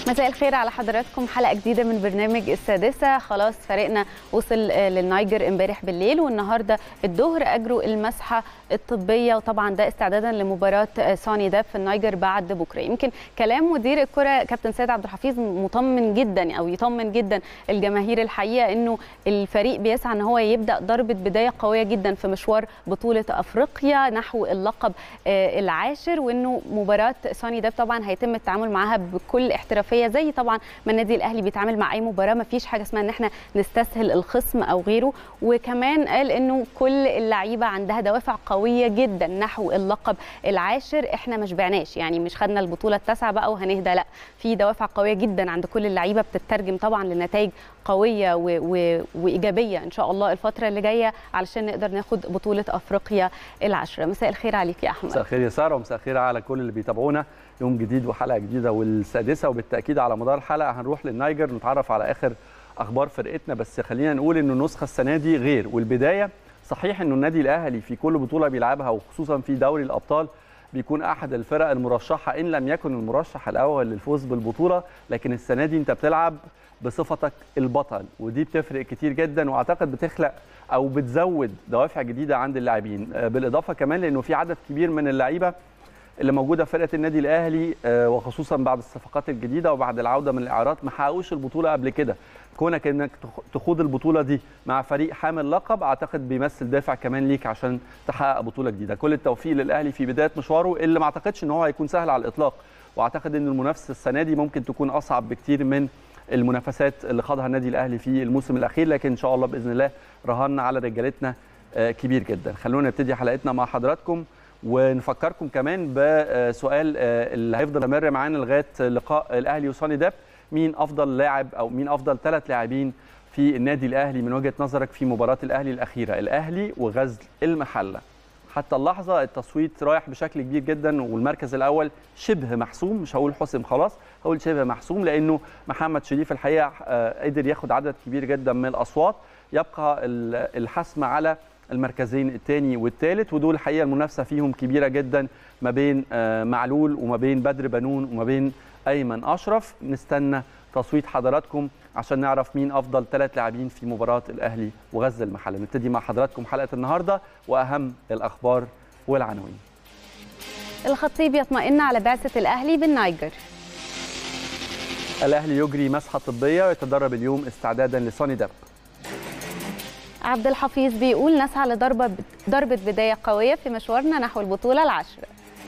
مساء الخير على حضراتكم حلقه جديده من برنامج السادسه خلاص فريقنا وصل للنيجر امبارح بالليل والنهارده الظهر اجروا المسحه الطبيه وطبعا ده استعدادا لمباراه سوني داب في النيجر بعد بكره يمكن كلام مدير الكره كابتن سيد عبد الحفيظ مطمن جدا او يطمن جدا الجماهير الحقيقه انه الفريق بيسعى ان هو يبدا ضربه بدايه قويه جدا في مشوار بطوله افريقيا نحو اللقب العاشر وانه مباراه سوني داب طبعا هيتم التعامل معها بكل احترافيه زي طبعا ما النادي الاهلي بيتعامل مع اي مباراه ما فيش حاجه اسمها ان احنا نستسهل الخصم او غيره وكمان قال انه كل اللعيبه عندها دوافع قويه جدا نحو اللقب العاشر احنا ما شبعناش يعني مش خدنا البطوله التاسعه بقى وهنهدى لا في دوافع قويه جدا عند كل اللعيبه بتترجم طبعا لنتائج قويه و... و... وايجابيه ان شاء الله الفتره اللي جايه علشان نقدر ناخد بطوله افريقيا العاشره مساء الخير عليك يا احمد مساء الخير يا ساره ومساء الخير على كل اللي بيتابعونا يوم جديد وحلقه جديده والسادسه وبالتاكيد على مدار الحلقه هنروح للنيجر نتعرف على اخر اخبار فرقتنا بس خلينا نقول انه النسخه السنه دي غير والبدايه صحيح انه النادي الاهلي في كل بطوله بيلعبها وخصوصا في دوري الابطال بيكون احد الفرق المرشحه ان لم يكن المرشح الاول للفوز بالبطوله لكن السنه دي انت بتلعب بصفتك البطل ودي بتفرق كتير جدا واعتقد بتخلق او بتزود دوافع جديده عند اللاعبين بالاضافه كمان لانه في عدد كبير من اللعيبه اللي موجوده في فرقه النادي الاهلي وخصوصا بعد الصفقات الجديده وبعد العوده من الاعارات ما حققوش البطوله قبل كده كونك انك تخوض البطوله دي مع فريق حامل لقب اعتقد بيمثل دافع كمان ليك عشان تحقق بطوله جديده كل التوفيق للاهلي في بدايه مشواره اللي ما اعتقدش ان هو هيكون سهل على الاطلاق واعتقد ان المنافسه السنه دي ممكن تكون اصعب بكتير من المنافسات اللي خاضها النادي الاهلي في الموسم الاخير لكن ان شاء الله باذن الله رهنا على رجالتنا كبير جدا خلونا نبتدي حلقتنا مع حضراتكم ونفكركم كمان بسؤال اللي هيفضل مستمر معانا لغايه لقاء الاهلي وصاني داب مين افضل لاعب او مين افضل ثلاث لاعبين في النادي الاهلي من وجهه نظرك في مباراه الاهلي الاخيره الاهلي وغزل المحله حتى اللحظه التصويت رايح بشكل كبير جدا والمركز الاول شبه محسوم مش هقول حسم خلاص هقول شبه محسوم لانه محمد شريف الحقيقه قدر ياخد عدد كبير جدا من الاصوات يبقى الحسم على المركزين الثاني والثالث ودول الحقيقه المنافسه فيهم كبيره جدا ما بين معلول وما بين بدر بنون وما بين ايمن اشرف نستنى تصويت حضراتكم عشان نعرف مين افضل ثلاث لاعبين في مباراه الاهلي وغزل المحله نبتدي مع حضراتكم حلقه النهارده واهم الاخبار والعناوين الخطيب يطمئن على بعثه الاهلي بالنيجر الاهلي يجري مسحه طبيه ويتدرب اليوم استعدادا لسوني داب عبد الحفيظ بيقول نسعى لضربه ضربه بدايه قويه في مشوارنا نحو البطوله العاشره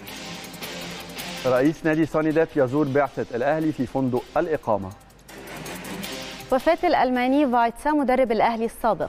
رئيس نادي سوني داب يزور بعثه الاهلي في فندق الاقامه وفاه الالماني فايتسا مدرب الاهلي السابق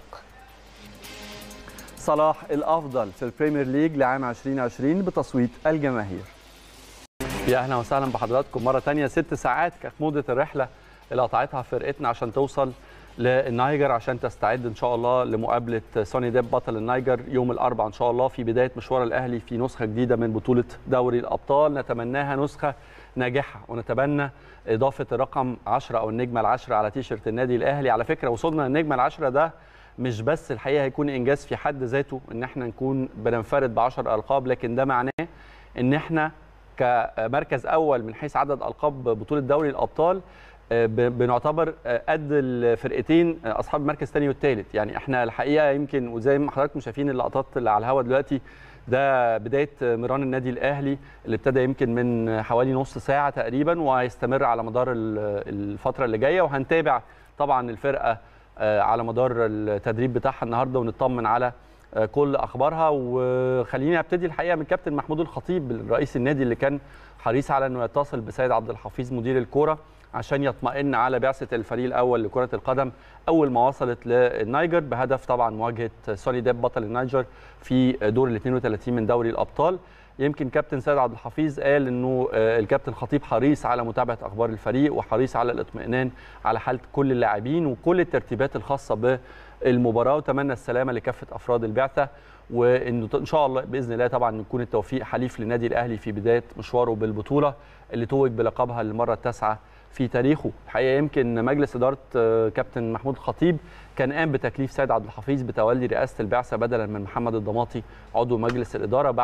صلاح الافضل في البريمير ليج لعام 2020 بتصويت الجماهير يا اهلا وسهلا بحضراتكم مره ثانيه ست ساعات كانت مده الرحله اللي قطعتها فرقتنا عشان توصل للنيجر عشان تستعد ان شاء الله لمقابله سوني ديب بطل النيجر يوم الاربعاء ان شاء الله في بدايه مشوار الاهلي في نسخه جديده من بطوله دوري الابطال نتمناها نسخه ناجحه ونتبنى اضافه الرقم 10 او النجمه العشره على تيشرت النادي الاهلي على فكره وصلنا للنجمه العشره ده مش بس الحقيقه هيكون انجاز في حد ذاته ان احنا نكون بننفرد ب 10 القاب لكن ده معناه ان احنا كمركز اول من حيث عدد القاب بطوله دوري الابطال بنعتبر قد الفرقتين اصحاب المركز الثاني والثالث يعني احنا الحقيقه يمكن وزي ما حضراتكم شايفين اللقطات اللي على الهواء دلوقتي ده بدايه مران النادي الاهلي اللي ابتدى يمكن من حوالي نص ساعه تقريبا وهيستمر على مدار الفتره اللي جايه وهنتابع طبعا الفرقه على مدار التدريب بتاعها النهارده ونطمن على كل اخبارها وخليني ابتدي الحقيقه من كابتن محمود الخطيب رئيس النادي اللي كان حريص على انه يتصل بسيد عبد الحفيظ مدير الكوره عشان يطمئن على بعثه الفريق الاول لكره القدم اول ما وصلت للنيجر بهدف طبعا مواجهه سوني ديب بطل النيجر في دور ال 32 من دوري الابطال يمكن كابتن سيد عبد الحفيظ قال انه الكابتن خطيب حريص على متابعه اخبار الفريق وحريص على الاطمئنان على حاله كل اللاعبين وكل الترتيبات الخاصه بالمباراه وتمنى السلامه لكافه افراد البعثه وانه ان شاء الله باذن الله طبعا يكون التوفيق حليف للنادي الاهلي في بدايه مشواره بالبطوله اللي توج بلقبها للمره التاسعه في تاريخه الحقيقه يمكن مجلس اداره كابتن محمود الخطيب كان قام بتكليف سيد عبد الحفيظ بتولي رئاسه البعثه بدلا من محمد الضماطي عضو مجلس الاداره بعد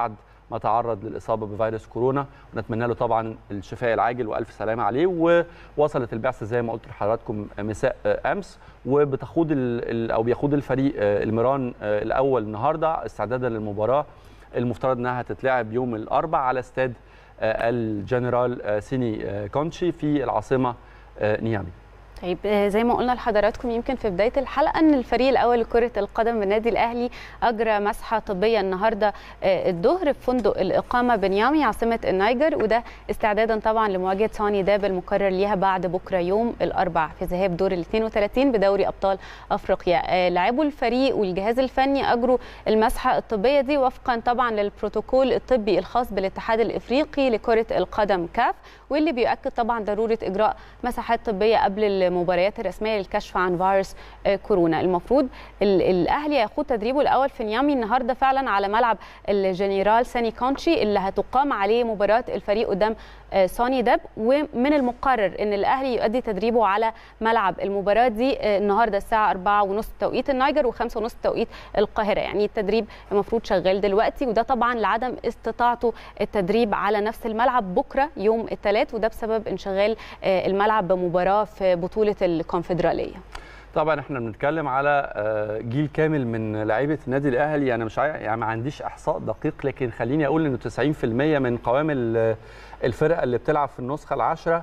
ما تعرض للاصابه بفيروس كورونا ونتمنى له طبعا الشفاء العاجل والف سلامه عليه ووصلت البعثه زي ما قلت لحضراتكم مساء امس وبتخوض او بيخوض الفريق الميران الاول النهارده استعدادا للمباراه المفترض انها هتتلعب يوم الاربعاء على استاد الجنرال سيني كونشي في العاصمه نيامي طيب زي ما قلنا لحضراتكم يمكن في بدايه الحلقه ان الفريق الاول لكره القدم بالنادي الاهلي اجرى مسحه طبيه النهارده الظهر في فندق الاقامه بنيامي عاصمه النيجر وده استعدادا طبعا لمواجهه ساني داب المقرر ليها بعد بكره يوم الاربعاء في ذهاب دور ال 32 بدوري ابطال افريقيا لاعبو الفريق والجهاز الفني اجروا المسحه الطبيه دي وفقا طبعا للبروتوكول الطبي الخاص بالاتحاد الافريقي لكره القدم كاف واللي بيؤكد طبعا ضروره اجراء مساحات طبيه قبل المباريات الرسميه للكشف عن فيروس كورونا المفروض الاهلي هيخوض تدريبه الاول في نيامي النهارده فعلا على ملعب الجنرال ساني كونشي اللي هتقام عليه مباراه الفريق قدام سوني داب ومن المقرر ان الاهلي يؤدي تدريبه على ملعب المباراه دي النهارده الساعه 4:30 توقيت النيجر و5:30 توقيت القاهره يعني التدريب المفروض شغال دلوقتي وده طبعا لعدم استطاعته التدريب على نفس الملعب بكره يوم الثلاث وده بسبب انشغال الملعب بمباراه في بطوله الكونفدراليه طبعا احنا بنتكلم على جيل كامل من لعيبه النادي الاهلي انا يعني مش يعني ما عنديش احصاء دقيق لكن خليني اقول انه 90% من قوام الفرقه اللي بتلعب في النسخه العاشره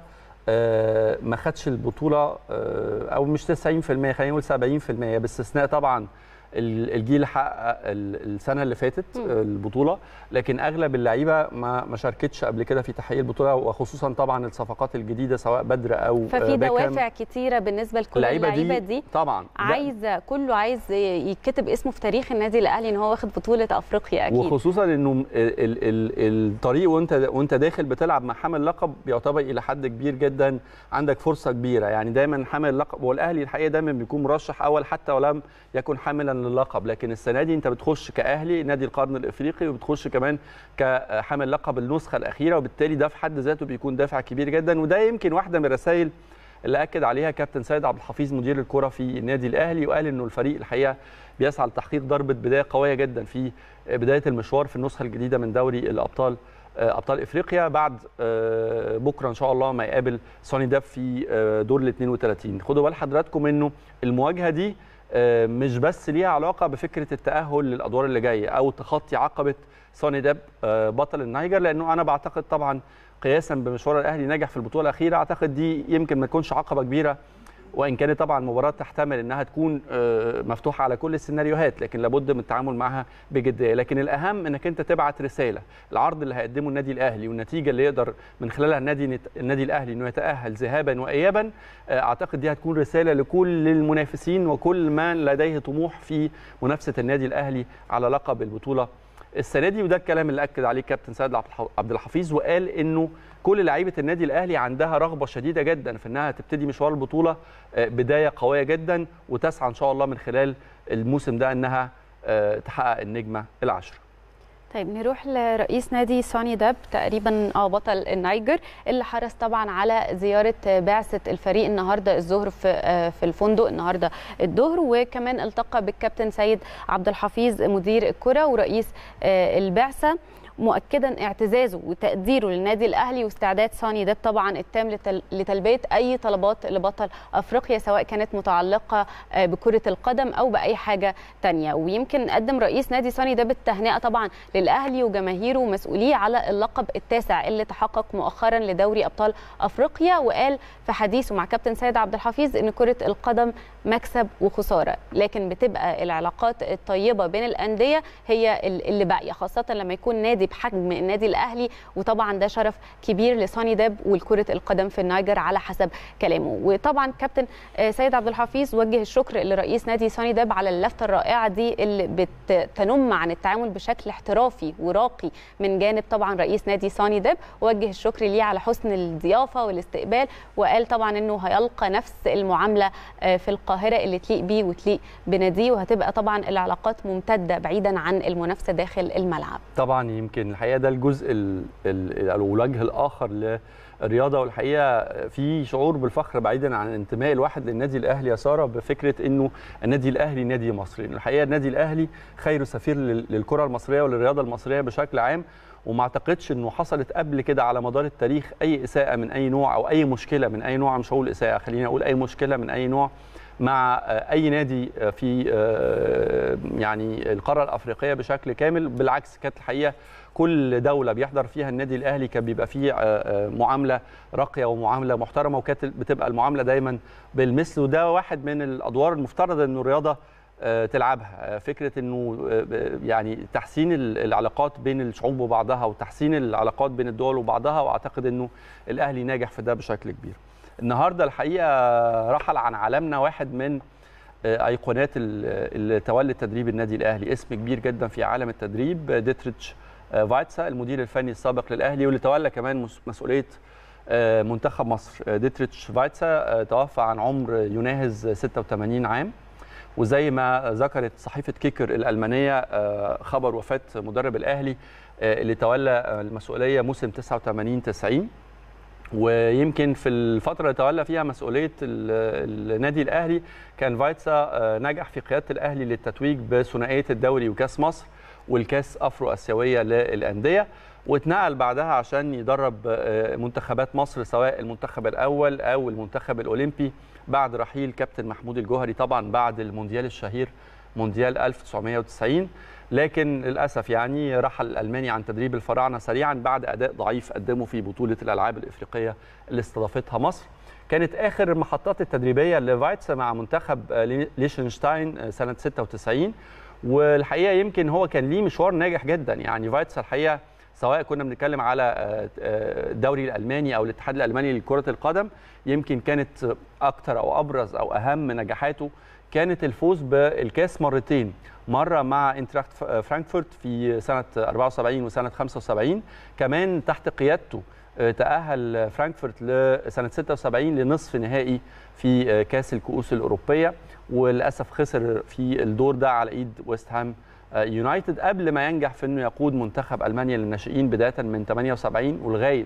ما خدش البطوله او مش 90% خلينا نقول 70% باستثناء طبعا الجيل حقق السنه اللي فاتت البطوله لكن اغلب اللعيبه ما ما شاركتش قبل كده في تحقيق البطوله وخصوصا طبعا الصفقات الجديده سواء بدر او ففي دوافع كتيره بالنسبه لكل اللعيبه دي, دي طبعا عايزه كله عايز يتكتب اسمه في تاريخ النادي الاهلي ان هو واخد بطوله افريقيا اكيد وخصوصا انه ال ال الطريق وانت وانت داخل بتلعب مع حامل لقب بيعتبر الى حد كبير جدا عندك فرصه كبيره يعني دايما حامل اللقب والاهلي الحقيقه دايما بيكون مرشح اول حتى ولم يكن حاملا للقب لكن السنه دي انت بتخش كاهلي نادي القرن الافريقي وبتخش كمان كحامل لقب النسخه الاخيره وبالتالي ده في حد ذاته بيكون دافع كبير جدا وده يمكن واحده من الرسائل اللي اكد عليها كابتن سيد عبد الحفيظ مدير الكره في النادي الاهلي وقال انه الفريق الحقيقه بيسعى لتحقيق ضربه بدايه قويه جدا في بدايه المشوار في النسخه الجديده من دوري الابطال ابطال افريقيا بعد بكره ان شاء الله ما يقابل سوني داب في دور ال 32 خدوا بال حضراتكم انه المواجهه دي مش بس ليها علاقه بفكره التاهل للادوار اللي جايه او تخطي عقبه سوني داب بطل النيجر لانه انا بعتقد طبعا قياسا بمشوار الاهلي نجح في البطوله الاخيره اعتقد دي يمكن ما تكونش عقبه كبيره وان كانت طبعا المباراه تحتمل انها تكون مفتوحه على كل السيناريوهات لكن لابد من التعامل معها بجديه لكن الاهم انك انت تبعت رساله العرض اللي هيقدمه النادي الاهلي والنتيجه اللي يقدر من خلالها النادي النادي الاهلي انه يتاهل ذهابا وايابا اعتقد دي هتكون رساله لكل المنافسين وكل من لديه طموح في منافسه النادي الاهلي على لقب البطوله السنه دي وده الكلام اللي اكد عليه كابتن سيد عبد الحفيظ وقال انه كل لعيبه النادي الاهلي عندها رغبه شديده جدا في انها تبتدي مشوار البطوله بدايه قويه جدا وتسعى ان شاء الله من خلال الموسم ده انها تحقق النجمه العشره طيب نروح لرئيس نادي سوني داب تقريبا اه بطل النيجر اللي حرص طبعا على زياره بعثه الفريق النهارده الظهر في في الفندق النهارده الظهر وكمان التقى بالكابتن سيد عبد الحفيظ مدير الكره ورئيس البعثه مؤكدا اعتزازه وتقديره للنادي الاهلي واستعداد سوني داب طبعا التام لتلبيه اي طلبات لبطل افريقيا سواء كانت متعلقه بكره القدم او باي حاجه تانية ويمكن قدم رئيس نادي سوني داب التهنئه طبعا للاهلي وجماهيره ومسؤوليه على اللقب التاسع اللي تحقق مؤخرا لدوري ابطال افريقيا وقال في حديثه مع كابتن سيد عبد الحفيظ ان كره القدم مكسب وخساره لكن بتبقى العلاقات الطيبه بين الانديه هي اللي باقيه خاصه لما يكون نادي بحجم النادي الاهلي وطبعا ده شرف كبير لسوني داب والكره القدم في النيجر على حسب كلامه وطبعا كابتن سيد عبد الحفيظ وجه الشكر لرئيس نادي سوني داب على اللفته الرائعه دي اللي بتنم عن التعامل بشكل احترافي وراقي من جانب طبعا رئيس نادي سوني داب وجه الشكر ليه على حسن الضيافه والاستقبال وقال طبعا انه هيلقى نفس المعامله في القاهره اللي تليق بيه وتليق بناديه وهتبقى طبعا العلاقات ممتده بعيدا عن المنافسه داخل الملعب طبعا يمكن الحقيقه ده الجزء الوجه الاخر الرياضه والحقيقه في شعور بالفخر بعيدا عن انتماء الواحد للنادي الاهلي يا ساره بفكره انه النادي الاهلي نادي مصري الحقيقه النادي الاهلي خير سفير للكره المصريه وللرياضه المصريه بشكل عام وما اعتقدش انه حصلت قبل كده على مدار التاريخ اي اساءه من اي نوع او اي مشكله من اي نوع مش هقول اساءه خليني اقول اي مشكله من اي نوع مع اي نادي في يعني القاره الافريقيه بشكل كامل بالعكس كانت الحقيقه كل دوله بيحضر فيها النادي الاهلي كان بيبقى فيه معامله راقيه ومعامله محترمه وكانت بتبقى المعامله دايما بالمثل وده واحد من الادوار المفترض انه الرياضه تلعبها فكره انه يعني تحسين العلاقات بين الشعوب وبعضها وتحسين العلاقات بين الدول وبعضها واعتقد انه الاهلي ناجح في ده بشكل كبير النهارده الحقيقه رحل عن عالمنا واحد من ايقونات اللي تولى تدريب النادي الاهلي اسم كبير جدا في عالم التدريب ديتريتش فايتسا المدير الفني السابق للاهلي واللي تولى كمان مسؤوليه منتخب مصر ديتريتش فايتسا توفى عن عمر يناهز 86 عام وزي ما ذكرت صحيفه كيكر الالمانيه خبر وفاه مدرب الاهلي اللي تولى المسؤوليه موسم 89 90 ويمكن في الفتره اللي تولى فيها مسؤوليه النادي الاهلي كان فايتسا نجح في قياده الاهلي للتتويج بثنائيه الدوري وكاس مصر والكاس افرو اسيويه للانديه واتنقل بعدها عشان يدرب منتخبات مصر سواء المنتخب الاول او المنتخب الاولمبي بعد رحيل كابتن محمود الجوهري طبعا بعد المونديال الشهير مونديال 1990 لكن للاسف يعني رحل الالماني عن تدريب الفراعنه سريعا بعد اداء ضعيف قدمه في بطوله الالعاب الافريقيه اللي استضافتها مصر كانت اخر المحطات التدريبيه لفايتسا مع منتخب ليشنشتاين سنه 96 والحقيقه يمكن هو كان ليه مشوار ناجح جدا يعني فايتسا الحقيقه سواء كنا بنتكلم على الدوري الالماني او الاتحاد الالماني لكره القدم يمكن كانت اكثر او ابرز او اهم نجاحاته كانت الفوز بالكاس مرتين مره مع انتراكت فرانكفورت في سنه 74 وسنه 75 كمان تحت قيادته تاهل فرانكفورت لسنه 76 لنصف نهائي في كاس الكؤوس الاوروبيه وللاسف خسر في الدور ده على ايد ويست هام يونايتد قبل ما ينجح في انه يقود منتخب المانيا للناشئين بدايه من 78 ولغايه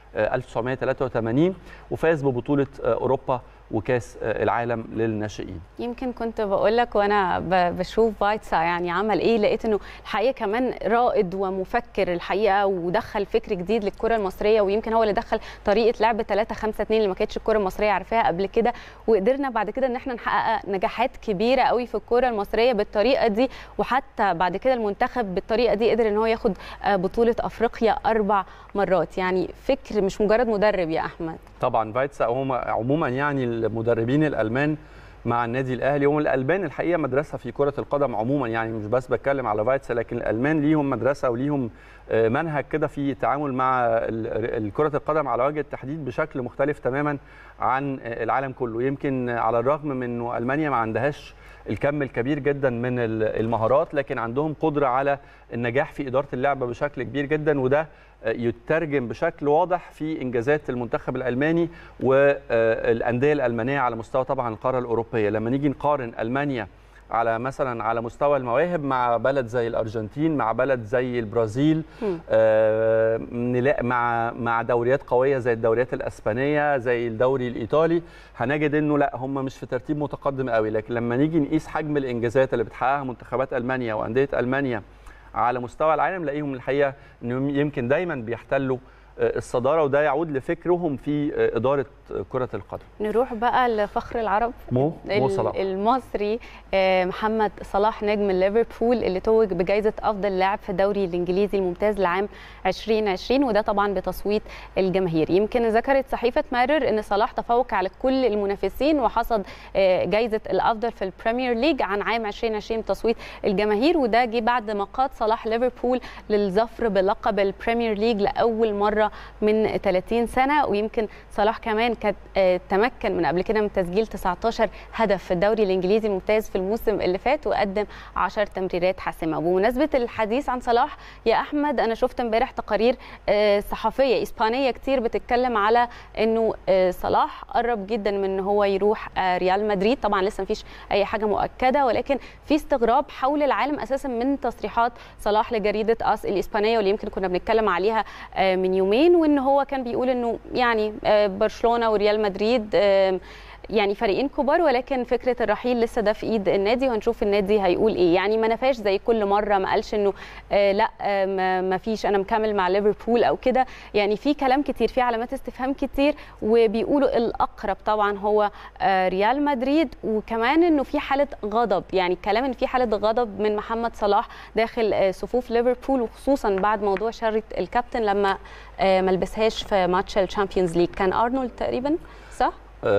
1983 وفاز ببطوله اوروبا وكاس العالم للناشئين يمكن كنت بقول لك وانا بشوف فايتسا يعني عمل ايه لقيت انه الحقيقه كمان رائد ومفكر الحقيقه ودخل فكر جديد للكره المصريه ويمكن هو اللي دخل طريقه لعب 3 5 2 اللي ما كانتش الكره المصريه عارفاها قبل كده وقدرنا بعد كده ان احنا نحقق نجاحات كبيره قوي في الكره المصريه بالطريقه دي وحتى بعد كده المنتخب بالطريقه دي قدر ان هو ياخد بطوله افريقيا اربع مرات يعني فكر مش مجرد مدرب يا احمد طبعا فايتسا هم عموما يعني المدربين الالمان مع النادي الاهلي هم الالمان الحقيقه مدرسه في كره القدم عموما يعني مش بس بتكلم على فايتسا لكن الالمان ليهم مدرسه وليهم منهج كده في التعامل مع كره القدم على وجه التحديد بشكل مختلف تماما عن العالم كله يمكن على الرغم من انه المانيا ما عندهاش الكم الكبير جدا من المهارات لكن عندهم قدره على النجاح في اداره اللعبه بشكل كبير جدا وده يترجم بشكل واضح في انجازات المنتخب الالماني والانديه الالمانيه على مستوى طبعا القاره الاوروبيه لما نيجي نقارن المانيا على مثلا على مستوى المواهب مع بلد زي الارجنتين مع بلد زي البرازيل آه نلاقي مع مع دوريات قويه زي الدوريات الاسبانيه زي الدوري الايطالي هنجد انه لا هم مش في ترتيب متقدم قوي لكن لما نيجي نقيس حجم الانجازات اللي بتحققها منتخبات المانيا وانديه المانيا على مستوى العالم نلاقيهم الحقيقه انهم يمكن دايما بيحتلوا الصداره وده يعود لفكرهم في اداره كره القدم. نروح بقى لفخر العرب مو مو صلاح المصري محمد صلاح نجم ليفربول اللي توج بجائزه افضل لاعب في الدوري الانجليزي الممتاز لعام 2020 وده طبعا بتصويت الجماهير. يمكن ذكرت صحيفه مارر ان صلاح تفوق على كل المنافسين وحصد جائزه الافضل في البريمير ليج عن عام 2020 بتصويت الجماهير وده جه بعد ما قاد صلاح ليفربول للظفر بلقب البريمير ليج لاول مره من 30 سنه ويمكن صلاح كمان كان تمكن من قبل كده من تسجيل 19 هدف في الدوري الانجليزي الممتاز في الموسم اللي فات وقدم 10 تمريرات حاسمه وبمناسبه الحديث عن صلاح يا احمد انا شفت امبارح تقارير صحفيه اسبانيه كتير بتتكلم على انه صلاح قرب جدا من ان هو يروح ريال مدريد طبعا لسه مفيش اي حاجه مؤكده ولكن في استغراب حول العالم اساسا من تصريحات صلاح لجريده اس الاسبانيه واللي يمكن كنا بنتكلم عليها من يومين يومين وان هو كان بيقول انه يعني برشلونه وريال مدريد يعني فريقين كبار ولكن فكره الرحيل لسه ده في ايد النادي وهنشوف النادي هيقول ايه يعني ما نفاش زي كل مره ما قالش انه آه لا آه ما فيش انا مكمل مع ليفربول او كده يعني في كلام كتير في علامات استفهام كتير وبيقولوا الاقرب طبعا هو آه ريال مدريد وكمان انه في حاله غضب يعني الكلام ان في حاله غضب من محمد صلاح داخل آه صفوف ليفربول وخصوصا بعد موضوع شره الكابتن لما آه ما لبسهاش في ماتش الشامبيونز ليج كان ارنولد تقريبا صح؟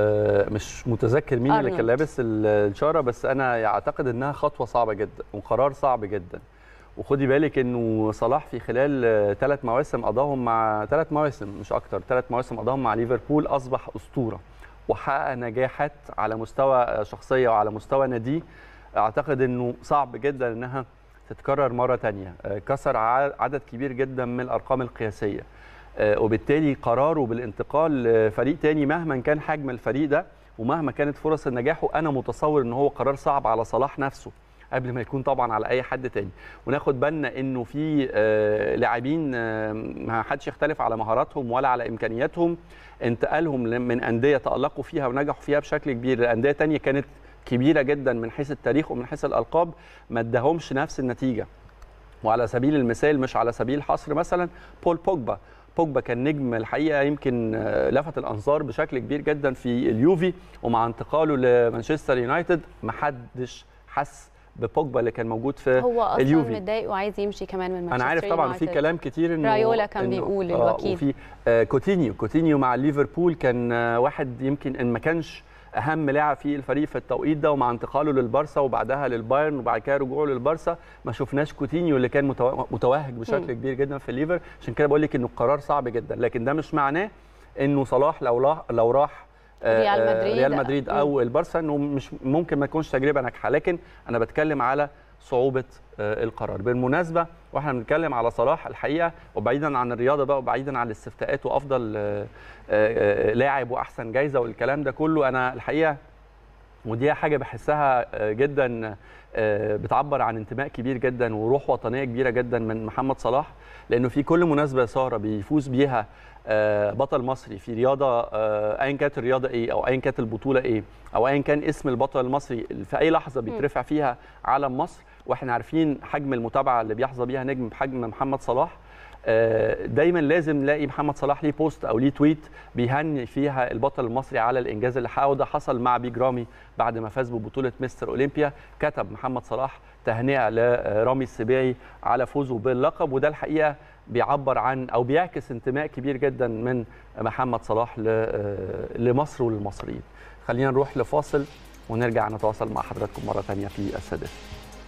مش متذكر مين اللي كان لابس الشاره بس انا اعتقد انها خطوه صعبه جدا وقرار صعب جدا وخدي بالك انه صلاح في خلال ثلاث مواسم قضاهم مع ثلاث مواسم مش اكتر ثلاث مواسم قضاهم مع ليفربول اصبح اسطوره وحقق نجاحات على مستوى شخصيه وعلى مستوى ناديه اعتقد انه صعب جدا انها تتكرر مره ثانيه كسر عدد كبير جدا من الارقام القياسيه وبالتالي قراره بالانتقال لفريق تاني مهما كان حجم الفريق ده ومهما كانت فرص نجاحه انا متصور ان هو قرار صعب على صلاح نفسه قبل ما يكون طبعا على اي حد تاني وناخد بالنا انه في لاعبين ما حدش يختلف على مهاراتهم ولا على امكانياتهم انتقالهم من انديه تالقوا فيها ونجحوا فيها بشكل كبير لانديه تانيه كانت كبيره جدا من حيث التاريخ ومن حيث الالقاب ما اداهمش نفس النتيجه وعلى سبيل المثال مش على سبيل الحصر مثلا بول بوجبا بوجبا كان نجم الحقيقه يمكن لفت الانظار بشكل كبير جدا في اليوفي ومع انتقاله لمانشستر يونايتد ما حدش حس ببوجبا اللي كان موجود في هو اصلا اليوفي متضايق وعايز يمشي كمان من مانشستر انا عارف طبعا في كلام كتير انه رايولا كان بيقول آه الوكيل وفي آه كوتينيو كوتينيو مع ليفربول كان آه واحد يمكن ان ما كانش اهم لاعب في الفريق في التوقيت ده ومع انتقاله للبارسا وبعدها للبايرن وبعد كده رجوعه للبارسا ما شفناش كوتينيو اللي كان متوهج بشكل م. كبير جدا في الليفر عشان كده بقول لك انه القرار صعب جدا لكن ده مش معناه انه صلاح لو راح لو راح ريال مدريد ريال مدريد او البارسا انه مش ممكن ما تكونش تجربه ناجحه لكن انا بتكلم على صعوبه القرار بالمناسبه واحنا بنتكلم على صلاح الحقيقه وبعيدا عن الرياضه بقى وبعيدا عن الاستفتاءات وافضل لاعب واحسن جايزه والكلام ده كله انا الحقيقه ودي حاجه بحسها جدا بتعبر عن انتماء كبير جدا وروح وطنيه كبيره جدا من محمد صلاح لانه في كل مناسبه ساره بيفوز بيها بطل مصري في رياضه ايا كانت الرياضه ايه او ايا كانت البطوله ايه او ايا كان اسم البطل المصري في اي لحظه بيترفع فيها علم مصر واحنا عارفين حجم المتابعه اللي بيحظى بيها نجم بحجم محمد صلاح دايما لازم نلاقي محمد صلاح ليه بوست او ليه تويت بيهني فيها البطل المصري على الانجاز اللي حققه ده حصل مع بيج رامي بعد ما فاز ببطوله مستر اولمبيا كتب محمد صلاح تهنئه لرامي السباعي على فوزه باللقب وده الحقيقه بيعبر عن او بيعكس انتماء كبير جدا من محمد صلاح لمصر وللمصريين خلينا نروح لفاصل ونرجع نتواصل مع حضراتكم مره ثانيه في السادسه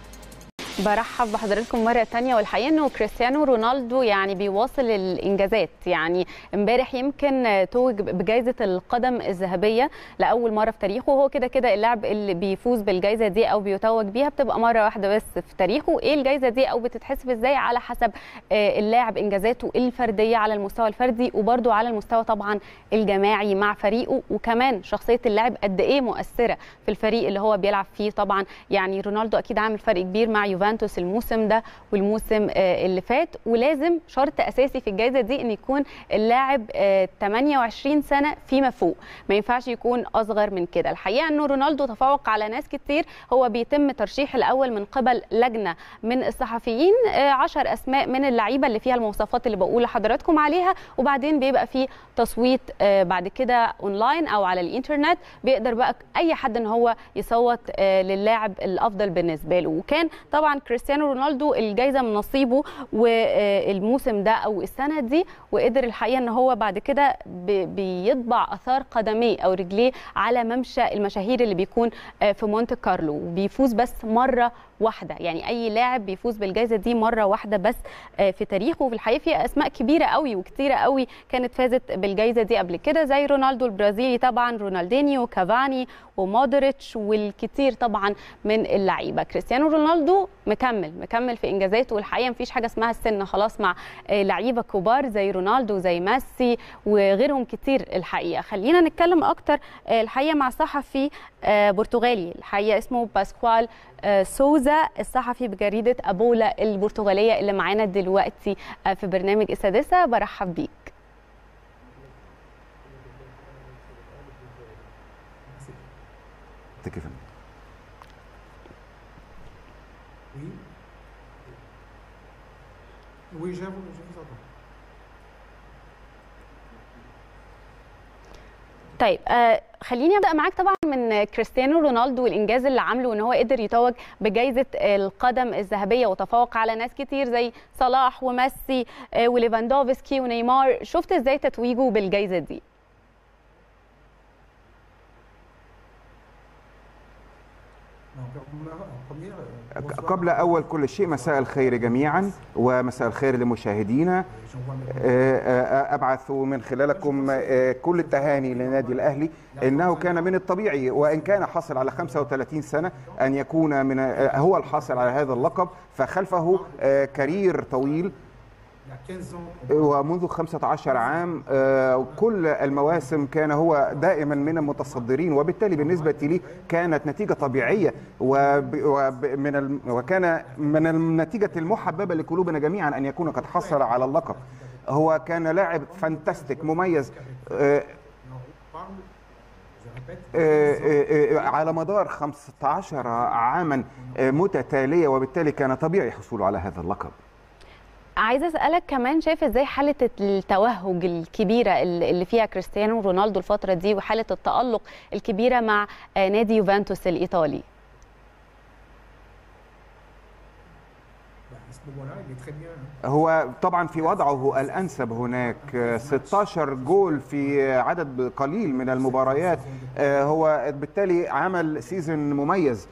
برحب بحضراتكم مره تانية والحقيقه انه كريستيانو رونالدو يعني بيواصل الانجازات يعني امبارح يمكن توج بجائزه القدم الذهبيه لاول مره في تاريخه وهو كده كده اللاعب اللي بيفوز بالجائزه دي او بيتوج بيها بتبقى مره واحده بس في تاريخه ايه الجائزه دي او بتتحسب ازاي على حسب اللاعب انجازاته الفرديه على المستوى الفردي وبرده على المستوى طبعا الجماعي مع فريقه وكمان شخصيه اللاعب قد ايه مؤثره في الفريق اللي هو بيلعب فيه طبعا يعني رونالدو اكيد عامل فرق كبير مع يوفنتوس يوفنتوس الموسم ده والموسم اللي فات ولازم شرط اساسي في الجائزه دي ان يكون اللاعب 28 سنه فيما فوق ما ينفعش يكون اصغر من كده الحقيقه انه رونالدو تفوق على ناس كتير هو بيتم ترشيح الاول من قبل لجنه من الصحفيين 10 اسماء من اللعيبه اللي فيها المواصفات اللي بقول لحضراتكم عليها وبعدين بيبقى في تصويت بعد كده اونلاين او على الانترنت بيقدر بقى اي حد ان هو يصوت للاعب الافضل بالنسبه له وكان طبعا كريستيانو رونالدو الجائزه من نصيبه والموسم ده او السنه دي وقدر الحقيقه ان هو بعد كده بيطبع اثار قدميه او رجليه على ممشى المشاهير اللي بيكون في مونte كارلو وبيفوز بس مره واحده يعني اي لاعب بيفوز بالجائزه دي مره واحده بس في تاريخه وفي الحقيقه في اسماء كبيره قوي وكتيره قوي كانت فازت بالجائزه دي قبل كده زي رونالدو البرازيلي طبعا رونالدينيو كافاني ومودريتش والكثير طبعا من اللعيبه كريستيانو رونالدو مكمل مكمل في انجازاته والحقيقه مفيش حاجه اسمها السن خلاص مع لعيبه كبار زي رونالدو زي ميسي وغيرهم كتير الحقيقه خلينا نتكلم اكتر الحقيقه مع صحفي برتغالي الحقيقه اسمه باسكوال سوزا الصحفي بجريده ابولا البرتغاليه اللي معانا دلوقتي في برنامج السادسه برحب بيك Thank you. Oui. Oui, je vous, je vous entends. طيب آه خليني ابدا معاك طبعا من كريستيانو رونالدو والانجاز اللي عامله ان هو قدر يتوج بجائزه القدم الذهبيه وتفوق على ناس كتير زي صلاح وميسي آه وليفاندوفسكي ونيمار شفت ازاي تتويجه بالجائزه دي قبل أول كل شيء مساء الخير جميعا ومساء الخير لمشاهدينا أبعث من خلالكم كل التهاني لنادي الأهلي إنه كان من الطبيعي وإن كان حصل على 35 سنة أن يكون من هو الحاصل على هذا اللقب فخلفه كارير طويل ومنذ 15 عام كل المواسم كان هو دائما من المتصدرين وبالتالي بالنسبة لي كانت نتيجة طبيعية ومن وكان من النتيجة المحببة لقلوبنا جميعا أن يكون قد حصل على اللقب هو كان لاعب فانتاستيك مميز على مدار 15 عاما متتالية وبالتالي كان طبيعي حصوله على هذا اللقب عايزه اسالك كمان شايف ازاي حاله التوهج الكبيره اللي فيها كريستيانو رونالدو الفتره دي وحاله التالق الكبيره مع نادي يوفنتوس الايطالي هو طبعا في وضعه الانسب هناك 16 جول في عدد قليل من المباريات هو بالتالي عمل سيزون مميز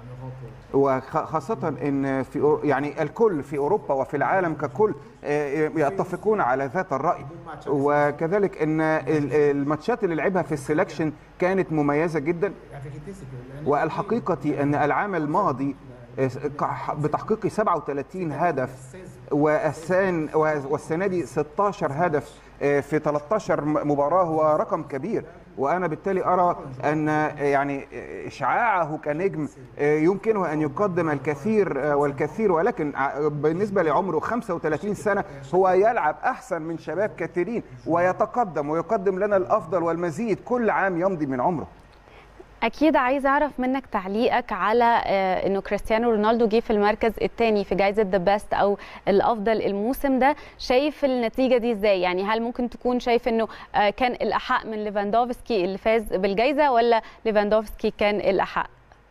وخاصة ان في يعني الكل في اوروبا وفي العالم ككل يتفقون على ذات الرأي وكذلك ان الماتشات اللي لعبها في السelection كانت مميزة جدا والحقيقة ان العام الماضي بتحقيق 37 هدف والسنة دي 16 هدف في 13 مباراة هو رقم كبير وانا بالتالي ارى ان يعني اشعاعه كنجم يمكنه ان يقدم الكثير والكثير ولكن بالنسبه لعمره 35 سنه هو يلعب احسن من شباب كثيرين ويتقدم ويقدم لنا الافضل والمزيد كل عام يمضي من عمره اكيد عايز اعرف منك تعليقك على انه كريستيانو رونالدو جه في المركز الثاني في جائزه ذا بيست او الافضل الموسم ده شايف النتيجه دي ازاي يعني هل ممكن تكون شايف انه كان الاحق من ليفاندوفسكي اللي فاز بالجائزه ولا ليفاندوفسكي كان الاحق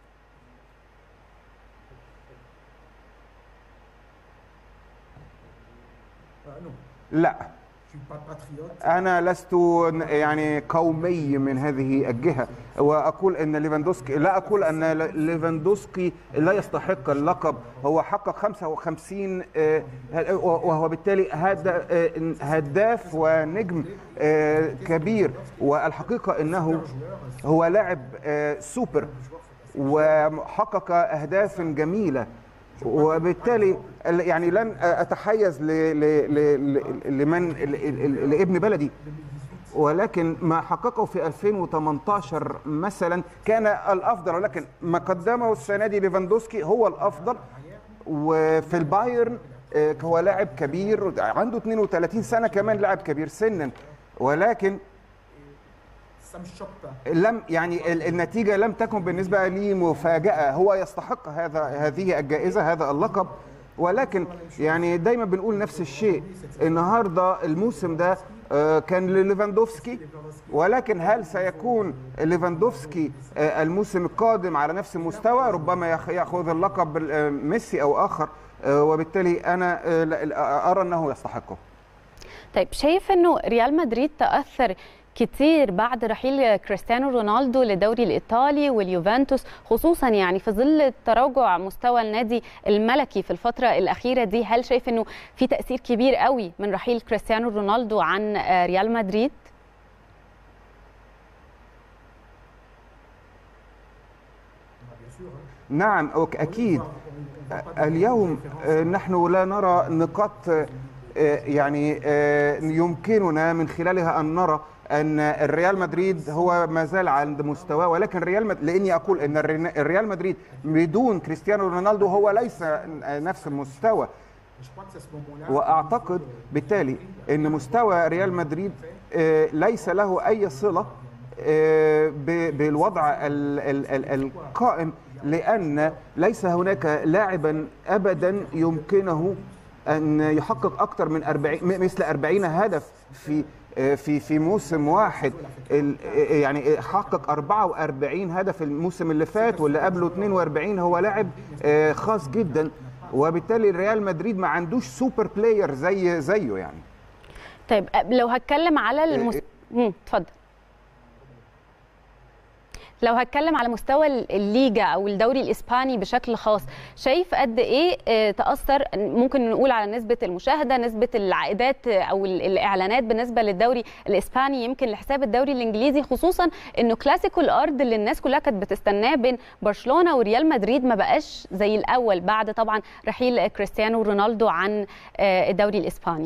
لا أنا لست يعني قومي من هذه الجهة وأقول أن ليفاندوسكي لا أقول أن ليفاندوسكي لا يستحق اللقب هو حقق 55 وهو بالتالي هداف ونجم كبير والحقيقة أنه هو لاعب سوبر وحقق أهداف جميلة وبالتالي يعني لن اتحيز لمن لابن بلدي ولكن ما حققه في 2018 مثلا كان الافضل ولكن ما قدمه السنه دي ليفاندوسكي هو الافضل وفي البايرن هو لاعب كبير عنده 32 سنه كمان لاعب كبير سنا ولكن لم يعني النتيجة لم تكن بالنسبة لي مفاجأة هو يستحق هذا هذه الجائزة هذا اللقب ولكن يعني دايما بنقول نفس الشيء النهارده الموسم ده كان لليفاندوفسكي ولكن هل سيكون ليفاندوفسكي الموسم القادم على نفس المستوى ربما ياخذ اللقب ميسي او اخر وبالتالي انا ارى انه يستحقه طيب شايف انه ريال مدريد تاثر كتير بعد رحيل كريستيانو رونالدو للدوري الايطالي واليوفنتوس خصوصا يعني في ظل تراجع مستوى النادي الملكي في الفتره الاخيره دي هل شايف انه في تاثير كبير قوي من رحيل كريستيانو رونالدو عن ريال مدريد نعم اكيد اليوم نحن لا نرى نقاط يعني يمكننا من خلالها ان نرى ان الريال مدريد هو ما زال عند مستواه ولكن ريال مد... لاني اقول ان الريال مدريد بدون كريستيانو رونالدو هو ليس نفس المستوى واعتقد بالتالي ان مستوى ريال مدريد ليس له اي صله آه، ب- بالوضع ال- ال- ال- القائم لأن ليس هناك لاعبا أبدا يمكنه أن يحقق أكثر من 40 م- مثل 40 هدف في آه، في في موسم واحد ال- آه، يعني حقق 44 هدف الموسم اللي فات واللي قبله 42 هو لاعب آه، خاص جدا وبالتالي ريال مدريد ما عندوش سوبر بلاير زي زيه يعني طيب لو هتكلم على المس... مم، اتفضل لو هتكلم على مستوى الليجا او الدوري الاسباني بشكل خاص شايف قد ايه آه، تاثر ممكن نقول على نسبه المشاهده نسبه العائدات آه، او ال- الاعلانات بالنسبه للدوري الاسباني يمكن لحساب الدوري الانجليزي خصوصا انه كلاسيكو الارض اللي الناس كلها كانت بتستناه بين برشلونه وريال مدريد ما بقاش زي الاول بعد طبعا رحيل كريستيانو رونالدو عن آه، الدوري الاسباني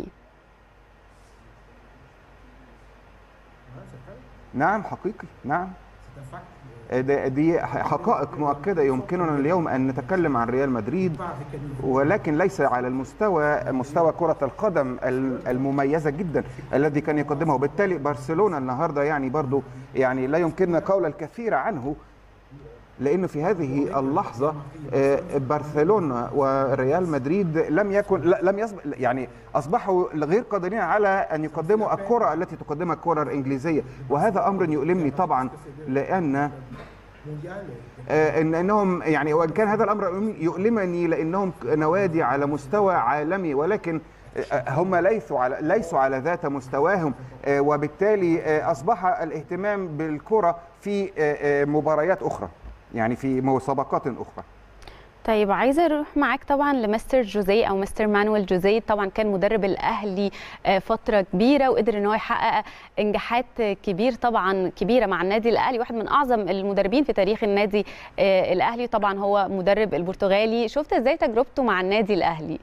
نعم حقيقي نعم C'est un fact. ده- دي حقائق مؤكدة يمكننا اليوم أن نتكلم عن ريال مدريد Pas avec un niveau. ولكن ليس على المستوى مستوى كرة القدم ال- المميزة جدا الذي كان يقدمه وبالتالي برشلونة النهاردة يعني برضو يعني لا يمكننا قول الكثير عنه لأنه في هذه اللحظة آه، برشلونة وريال مدريد لم يكن لا- لم يصبح يعني أصبحوا غير قادرين على أن يقدموا الكرة التي تقدمها الكرة الإنجليزية وهذا أمر يؤلمني طبعا لأن Mondial. آه، ان انهم يعني وان كان هذا الامر يؤلمني لانهم نوادي على مستوى عالمي ولكن آه، هم ليسوا على ليسوا على ذات مستواهم آه، وبالتالي آه، اصبح الاهتمام بالكره في آه، آه، مباريات اخرى يعني في مسابقات اخرى طيب عايزه اروح معاك طبعا لمستر جوزيه او مستر مانويل جوزيه طبعا كان مدرب الاهلي آه، فتره كبيره وقدر ان هو يحقق انجاحات كبير طبعا كبيره مع النادي الاهلي واحد من اعظم المدربين في تاريخ النادي آه، الاهلي طبعا هو مدرب البرتغالي شفت ازاي تجربته مع النادي الاهلي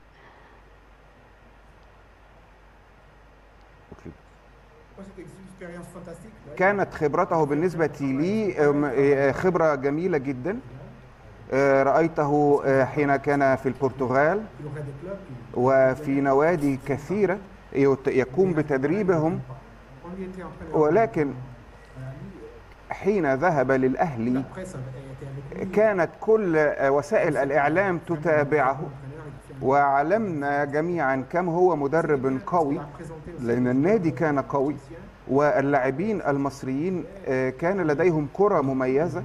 Moi, c'était une expérience fantastique. كانت خبرته بالنسبه لي آم، آه، خبره جميله جدا آه، رايته آه، حين كان في البرتغال Il aurait des clubs qui. وفي نوادي كثيره يت- يقوم بتدريبهم On lui était en train de. ولكن حين ذهب للأهلي La presse était avec lui. كانت كل وسائل الإعلام تتابعه وعلمنا جميعا كم هو مدرب قوي لأن النادي كان قوي واللاعبين المصريين آه، كان لديهم كرة مميزة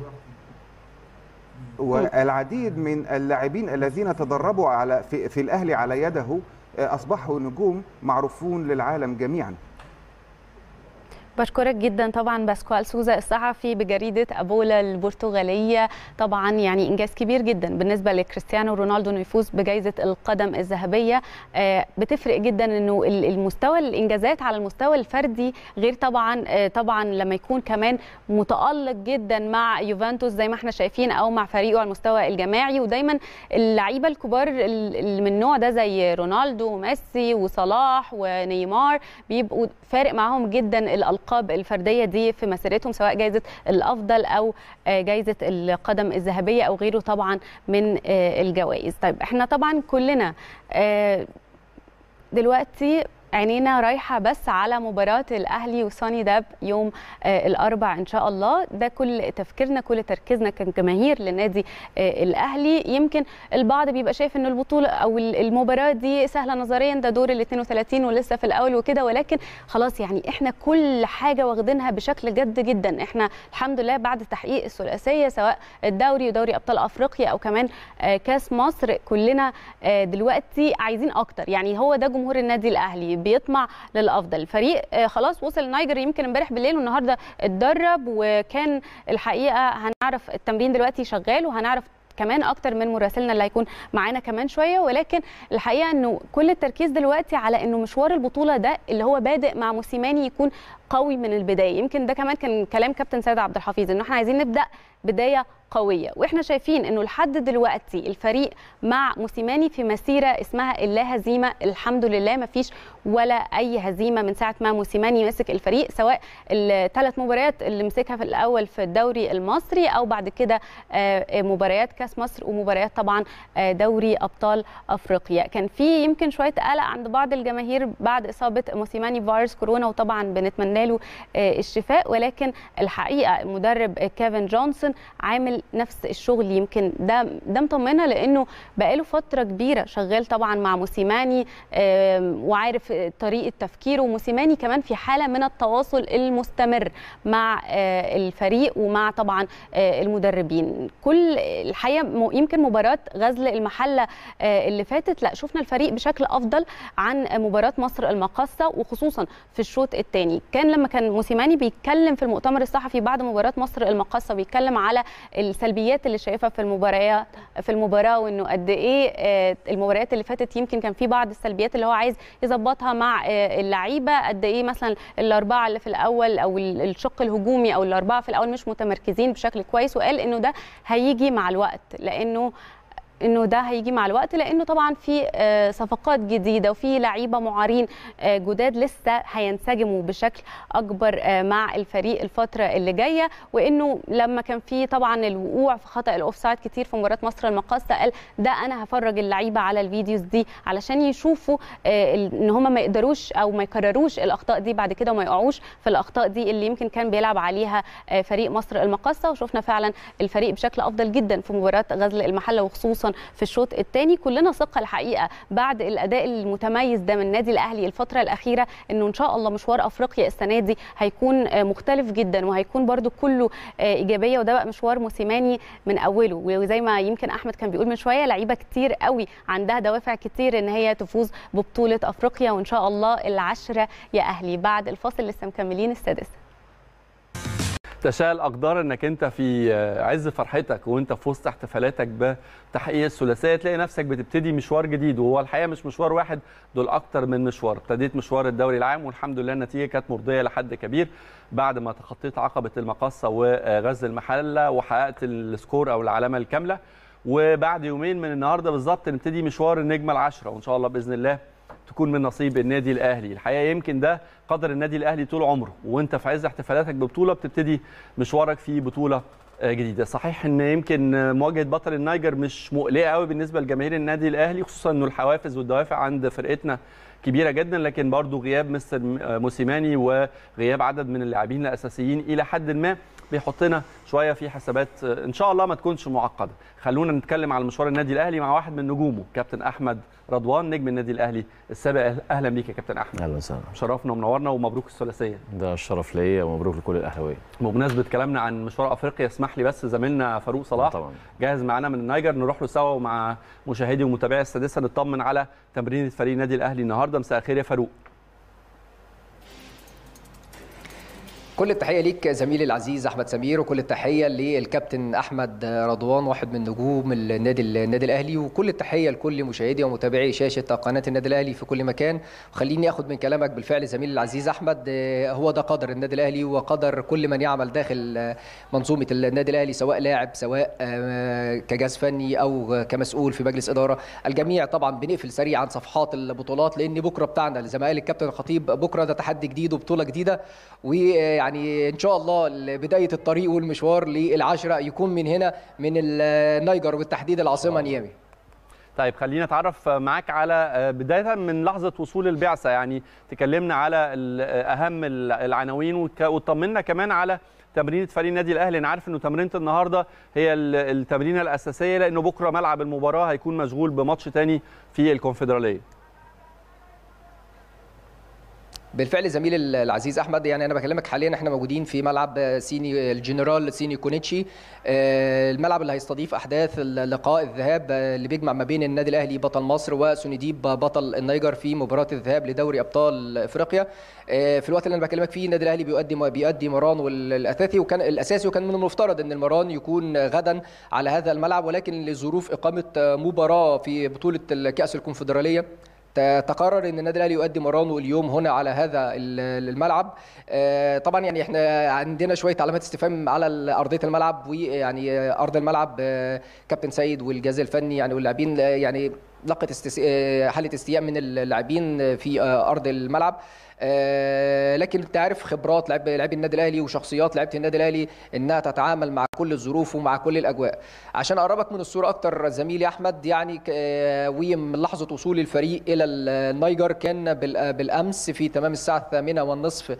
والعديد من اللاعبين الذين تدربوا على في, في الأهلي على يده آه، أصبحوا نجوم معروفون للعالم جميعا بشكرك جدا طبعا باسكوال سوزا الصحفي بجريده ابولا البرتغاليه طبعا يعني انجاز كبير جدا بالنسبه لكريستيانو رونالدو انه يفوز بجائزه القدم الذهبيه آه، بتفرق جدا انه ال- المستوى الانجازات على المستوى الفردي غير طبعا آه، طبعا لما يكون كمان متالق جدا مع يوفنتوس زي ما احنا شايفين او مع فريقه على المستوى الجماعي ودايما اللعيبه الكبار ال- اللي من النوع ده زي رونالدو وميسي وصلاح ونيمار بيبقوا فارق معاهم جدا الالقاب الفرديه دي في مسيرتهم سواء جائزه الافضل او آه، جائزه القدم الذهبيه او غيره طبعا من آه، الجوائز طيب احنا طبعا كلنا آه، دلوقتي عينينا رايحه بس على مباراه الاهلي وسوني داب يوم آه الاربع ان شاء الله ده كل تفكيرنا كل تركيزنا كجماهير للنادي آه الاهلي يمكن البعض بيبقى شايف ان البطوله او المباراه دي سهله نظريا ده دور ال 32 ولسه في الاول وكده ولكن خلاص يعني احنا كل حاجه واخدينها بشكل جد جدا احنا الحمد لله بعد تحقيق الثلاثيه سواء الدوري ودوري ابطال افريقيا او كمان آه كاس مصر كلنا آه دلوقتي عايزين اكتر يعني هو ده جمهور النادي الاهلي بيطمع للافضل الفريق آه خلاص وصل النيجر يمكن امبارح بالليل والنهارده اتدرب وكان الحقيقه هنعرف التمرين دلوقتي شغال وهنعرف كمان اكتر من مراسلنا اللي هيكون معانا كمان شويه ولكن الحقيقه انه كل التركيز دلوقتي على انه مشوار البطوله ده اللي هو بادئ مع موسيماني يكون قوي من البدايه يمكن ده كمان كان كلام كابتن سيد عبد الحفيظ انه احنا عايزين نبدا بدايه قويه واحنا شايفين انه لحد دلوقتي الفريق مع موسيماني في مسيره اسمها اللا هزيمه الحمد لله ما فيش ولا اي هزيمه من ساعه ما موسيماني مسك الفريق سواء الثلاث مباريات اللي مسكها في الاول في الدوري المصري او بعد كده مباريات كاس مصر ومباريات طبعا دوري ابطال افريقيا كان في يمكن شويه قلق عند بعض الجماهير بعد اصابه موسيماني بفيروس كورونا وطبعا بنتمنى نتمنى له آه، الشفاء ولكن الحقيقه المدرب آه، كيفن جونسون عامل نفس الشغل يمكن ده ده مطمنه لانه بقاله فتره كبيره شغال طبعا مع موسيماني آم، وعارف آه، طريقه تفكيره وموسيماني كمان في حاله من التواصل المستمر مع آه، الفريق ومع طبعا آه، المدربين كل الحقيقه م- يمكن مباراه غزل المحله آه، اللي فاتت لا شفنا الفريق بشكل افضل عن مباراه مصر المقاصه وخصوصا في الشوط الثاني كان لما كان موسيماني بيتكلم في المؤتمر الصحفي بعد مباراه مصر المقاصه بيتكلم على السلبيات اللي شايفها في المباريات في المباراه وانه قد ايه آه، المباريات اللي فاتت يمكن كان في بعض السلبيات اللي هو عايز يظبطها مع آه، اللعيبه قد ايه مثلا الاربعه اللي في الاول او ال- الشق الهجومي او الاربعه في الاول مش متمركزين بشكل كويس وقال انه ده هيجي مع الوقت لانه انه ده هيجي مع الوقت لانه طبعا في آه، صفقات جديده وفي لعيبه معارين آه، جداد لسه هينسجموا بشكل اكبر آه، مع الفريق الفتره اللي جايه وانه لما كان في طبعا الوقوع في خطا الاوفسايد كتير في مباراه مصر المقاصه قال ده انا هفرج اللعيبه على الفيديوز دي علشان يشوفوا آه، ال- ان هم ما يقدروش او ما يكرروش الاخطاء دي بعد كده وما يقعوش في الاخطاء دي اللي يمكن كان بيلعب عليها آه، فريق مصر المقاصه وشفنا فعلا الفريق بشكل افضل جدا في مباراه غزل المحله وخصوصا في الشوط الثاني كلنا ثقه الحقيقه بعد الاداء المتميز ده من النادي الاهلي الفتره الاخيره انه ان شاء الله مشوار افريقيا السنه دي هيكون آه، مختلف جدا وهيكون برده كله آه، ايجابيه وده بقى مشوار موسيماني من اوله وزي ما يمكن احمد كان بيقول من شويه لعيبه كتير قوي عندها دوافع كتير ان هي تفوز ببطوله افريقيا وان شاء الله العشره يا اهلي بعد الفاصل لسه مكملين السادسه تشاء الاقدار انك انت في عز فرحتك وانت في وسط احتفالاتك بتحقيق الثلاثيه تلاقي نفسك بتبتدي مشوار جديد وهو الحقيقه مش مشوار واحد دول اكتر من مشوار ابتديت مشوار الدوري العام والحمد لله النتيجه كانت مرضيه لحد كبير بعد ما تخطيت عقبه المقصه وغزل المحله وحققت السكور او العلامه الكامله وبعد يومين من النهارده بالظبط نبتدي مشوار النجمه العشره وان شاء الله باذن الله تكون من نصيب النادي الاهلي الحقيقه يمكن ده قدر النادي الاهلي طول عمره وانت في عز احتفالاتك ببطوله بتبتدي مشوارك في بطوله آه، جديده صحيح ان يمكن مواجهه بطل النيجر مش مقلقه قوي بالنسبه لجماهير النادي الاهلي خصوصا انه الحوافز والدوافع عند فرقتنا كبيره جدا لكن برضو غياب مستر موسيماني وغياب عدد من اللاعبين الاساسيين الى حد ما بيحطنا شويه في حسابات آه، ان شاء الله ما تكونش معقده خلونا نتكلم على مشوار النادي الاهلي مع واحد من نجومه كابتن احمد رضوان نجم النادي الاهلي السابق اهلا بيك يا كابتن احمد اهلا وسهلا شرفنا ومنورنا ومبروك الثلاثيه ده الشرف ليا ومبروك لكل الاهلاويه بمناسبه كلامنا عن مشوار افريقيا اسمح لي بس زميلنا فاروق صلاح طبعا جاهز معانا من النيجر نروح له سوا ومع مشاهدي ومتابعي السادسه نطمن على تمرين فريق النادي الاهلي النهارده مساء الخير يا فاروق كل التحيه ليك زميلي العزيز احمد سمير وكل التحيه للكابتن احمد رضوان واحد من نجوم النادي النادي الاهلي وكل التحيه لكل مشاهدي ومتابعي شاشه قناه النادي الاهلي في كل مكان وخليني اخد من كلامك بالفعل زميلي العزيز احمد آه، هو ده قدر النادي الاهلي وقدر كل من يعمل داخل آه، منظومه النادي الاهلي سواء لاعب سواء آه، كجهاز فني او كمسؤول في مجلس اداره الجميع طبعا بنقفل سريعا صفحات البطولات لان بكره بتاعنا زي ما قال الكابتن الخطيب بكره ده تحدي جديد وبطوله جديده ويعني ان شاء الله بدايه الطريق والمشوار للعشره يكون من هنا من النيجر وبالتحديد العاصمه نيامي طيب خلينا نتعرف معاك على بدايه من لحظه وصول البعثه يعني تكلمنا على ال- اهم ال- العناوين وك- وتطمنا كمان على تمرينه فريق النادي الاهلي انا عارف انه تمرينه النهارده هي ال- التمرينه الاساسيه لانه بكره ملعب المباراه هيكون مشغول بماتش تاني في الكونفدراليه بالفعل زميلي العزيز احمد يعني انا بكلمك حاليا احنا موجودين في ملعب سيني الجنرال سيني كونيتشي آه، الملعب اللي هيستضيف احداث اللقاء الذهاب آه، اللي بيجمع ما بين النادي الاهلي بطل مصر وسونديب بطل النيجر في مباراه الذهاب لدوري ابطال افريقيا آه، في الوقت اللي انا بكلمك فيه النادي الاهلي بيؤدي بيؤدي مران الاساسي وكان الاساسي وكان من المفترض ان المران يكون غدا على هذا الملعب ولكن لظروف اقامه آه، مباراه في بطوله كاس الكونفدراليه ت- تقرر ان النادي الاهلي يؤدي مرانه اليوم هنا على هذا ال- الملعب آه، طبعا يعني احنا عندنا شويه علامات استفهام على ال- ارضيه الملعب ويعني آه، ارض الملعب آه، كابتن سيد والجهاز الفني يعني واللاعبين آه، يعني لقت استس... آه، حاله استياء من اللاعبين في آه، ارض الملعب آه، لكن انت عارف خبرات لعب لاعبي النادي الاهلي وشخصيات لعيبه النادي الاهلي انها تتعامل مع كل الظروف ومع كل الاجواء عشان اقربك من الصوره اكتر زميلي احمد يعني ك- آه، ومن لحظه وصول الفريق الى النيجر كان بال- بالامس في تمام الساعه الثامنه والنصف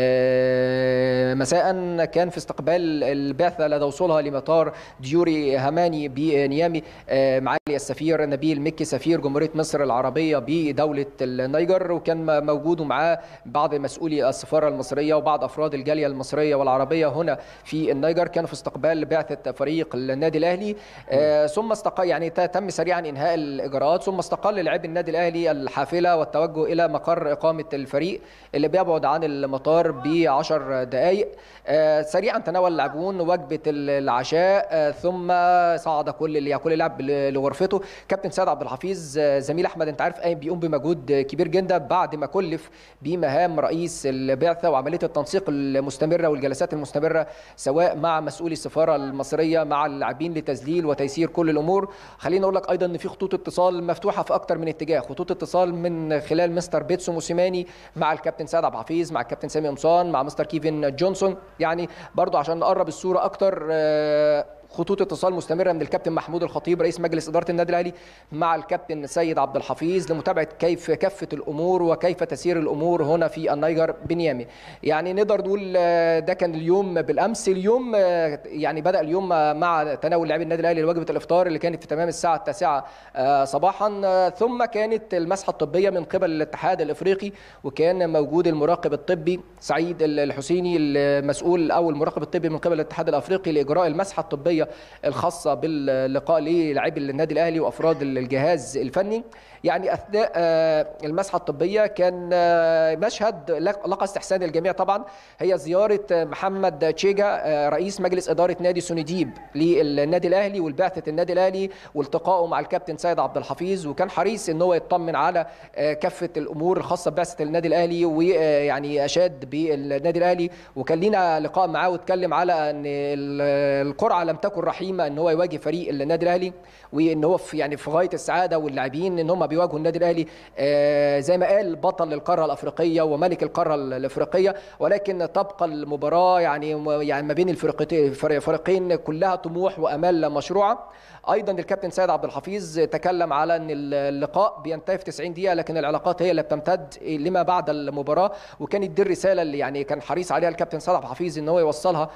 آه، مساء كان في استقبال البعثه لدى وصولها لمطار ديوري هاماني بنيامي آه، معالي السفير نبيل مكي سفير جمهوريه مصر العربيه بدوله النيجر وكان موجود معاه بعض مسؤولي السفاره المصريه وبعض افراد الجاليه المصريه والعربيه هنا في النيجر كانوا في استقبال بعثه فريق النادي الاهلي آه، ثم استقل يعني ت- تم سريعا انهاء الاجراءات ثم استقل لاعبي النادي الاهلي الحافله والتوجه الى مقر اقامه الفريق اللي بيبعد عن المطار ب 10 دقائق آه، سريعا تناول اللاعبون وجبه العشاء آه، ثم صعد كل اللي كل لاعب ل- لغرفته كابتن سيد عبد الحفيظ آه، زميل احمد انت عارف قايم بيقوم بمجهود كبير جدا بعد ما كلف بمهام رئيس البعثه وعمليه التنسيق المستمره والجلسات المستمره سواء مع مسؤولي السفاره المصريه مع اللاعبين لتذليل وتيسير كل الامور خليني اقول لك ايضا ان في خطوط اتصال مفتوحه في اكتر من اتجاه خطوط اتصال من خلال مستر بيتسو موسيماني مع الكابتن سيد عبد الحفيظ مع الكابتن سامي قمصان مع مستر كيفن جونسون يعني برضو عشان نقرب الصوره اكتر آه، خطوط اتصال مستمره من الكابتن محمود الخطيب رئيس مجلس اداره النادي الاهلي مع الكابتن سيد عبد الحفيظ لمتابعه كيف كافه الامور وكيف تسير الامور هنا في النيجر بنيامي يعني نقدر نقول آه، ده كان اليوم بالامس اليوم آه، يعني بدا اليوم آه، مع تناول لاعبي النادي الاهلي لوجبه الافطار اللي كانت في تمام الساعه التاسعة آه، صباحا آه، ثم كانت المسحه الطبيه من قبل الاتحاد الافريقي وكان موجود المراقب الطبي سعيد الحسيني المسؤول او المراقب الطبي من قبل الاتحاد الافريقي لاجراء المسحه الطبيه الخاصه باللقاء للاعبي النادي الاهلي وافراد الجهاز الفني يعني اثناء آه، المسحه الطبيه كان آه، مشهد لق- لقى استحسان الجميع طبعا هي زياره آه، محمد تشيجا آه، رئيس مجلس اداره نادي سونيديب للنادي الاهلي والبعثه النادي الاهلي والتقائه مع الكابتن سيد عبد الحفيظ وكان حريص ان هو يطمن على آه، كافه الامور الخاصه ببعثه النادي الاهلي ويعني اشاد بالنادي الاهلي وكان لينا لقاء معاه واتكلم على ان ال- القرعه لم تكن رحيمه ان هو يواجه فريق النادي الاهلي وان هو في يعني في غايه السعاده واللاعبين ان هم بيواجهوا النادي الاهلي آه، زي ما قال بطل القاره الافريقيه وملك القاره الافريقيه ولكن تبقى المباراه يعني يعني ما بين الفرقتين الفريقين كلها طموح وامال مشروعه ايضا الكابتن سيد عبد الحفيظ تكلم على ان اللقاء بينتهي في 90 دقيقه لكن العلاقات هي اللي بتمتد لما بعد المباراه وكانت دي الرساله اللي يعني كان حريص عليها الكابتن سيد عبد الحفيظ ان هو يوصلها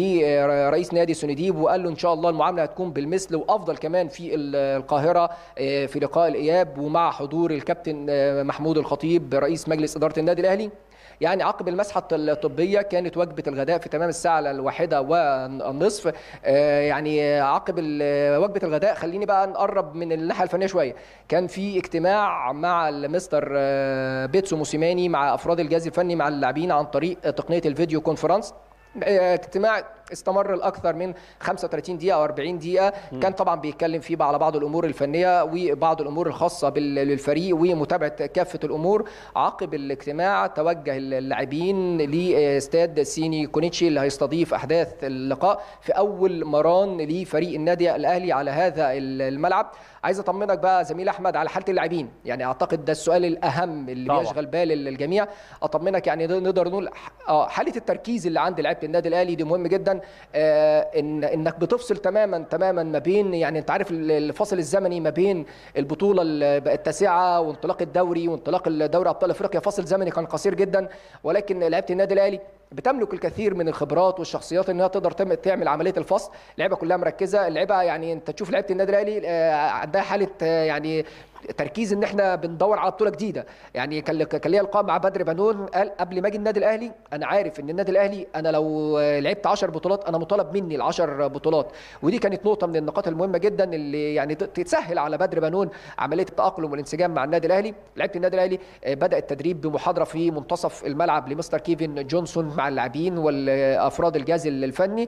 لرئيس نادي سونيديب وقال له ان شاء الله المعامله هتكون بالمثل وافضل كمان في القاهره آه، في لقاء الاياب ومع حضور الكابتن آه، محمود الخطيب رئيس مجلس اداره النادي الاهلي يعني عقب المسحه الطبيه كانت وجبه الغداء في تمام الساعه الواحده والنصف آه، يعني عقب ال- وجبه الغداء خليني بقى نقرب من الناحيه الفنيه شويه كان في اجتماع مع المستر آه، بيتسو موسيماني مع افراد الجهاز الفني مع اللاعبين عن طريق تقنيه الفيديو كونفرنس آه، اجتماع استمر لاكثر من 35 دقيقه او 40 دقيقه كان طبعا بيتكلم فيه على بعض الامور الفنيه وبعض الامور الخاصه بال- بالفريق ومتابعه كافه الامور عقب الاجتماع توجه اللاعبين لاستاد سيني كونيتشي اللي هيستضيف احداث اللقاء في اول مران لفريق النادي الاهلي على هذا الملعب عايز اطمنك بقى زميل احمد على حاله اللاعبين يعني اعتقد ده السؤال الاهم اللي طبعا. بيشغل بال الجميع اطمنك يعني نقدر نقول اه حاله التركيز اللي عند لعيبه النادي الاهلي دي مهم جدا آه ان انك بتفصل تماما تماما ما بين يعني انت عارف ال- الفاصل الزمني ما بين البطوله ال- التاسعه وانطلاق الدوري وانطلاق دوري ابطال افريقيا فاصل زمني كان قصير جدا ولكن لعيبه النادي الاهلي بتملك الكثير من الخبرات والشخصيات انها تقدر تعم- تعمل عمليه الفصل اللعيبه كلها مركزه اللعيبه يعني انت تشوف لعيبه النادي الاهلي آه، عندها حاله آه، يعني تركيز ان احنا بندور على بطوله جديده يعني كان كان ليا لقاء مع بدر بنون قال قبل ما اجي النادي الاهلي انا عارف ان النادي الاهلي انا لو آه، لعبت 10 بطولات انا مطالب مني ال 10 بطولات ودي كانت نقطه من النقاط المهمه جدا اللي يعني ت- تسهل على بدر بنون عمليه التاقلم والانسجام مع النادي الاهلي لعيبه النادي الاهلي آه، بدا التدريب بمحاضره في منتصف الملعب لمستر كيفن جونسون مع اللاعبين والافراد الجهاز الفني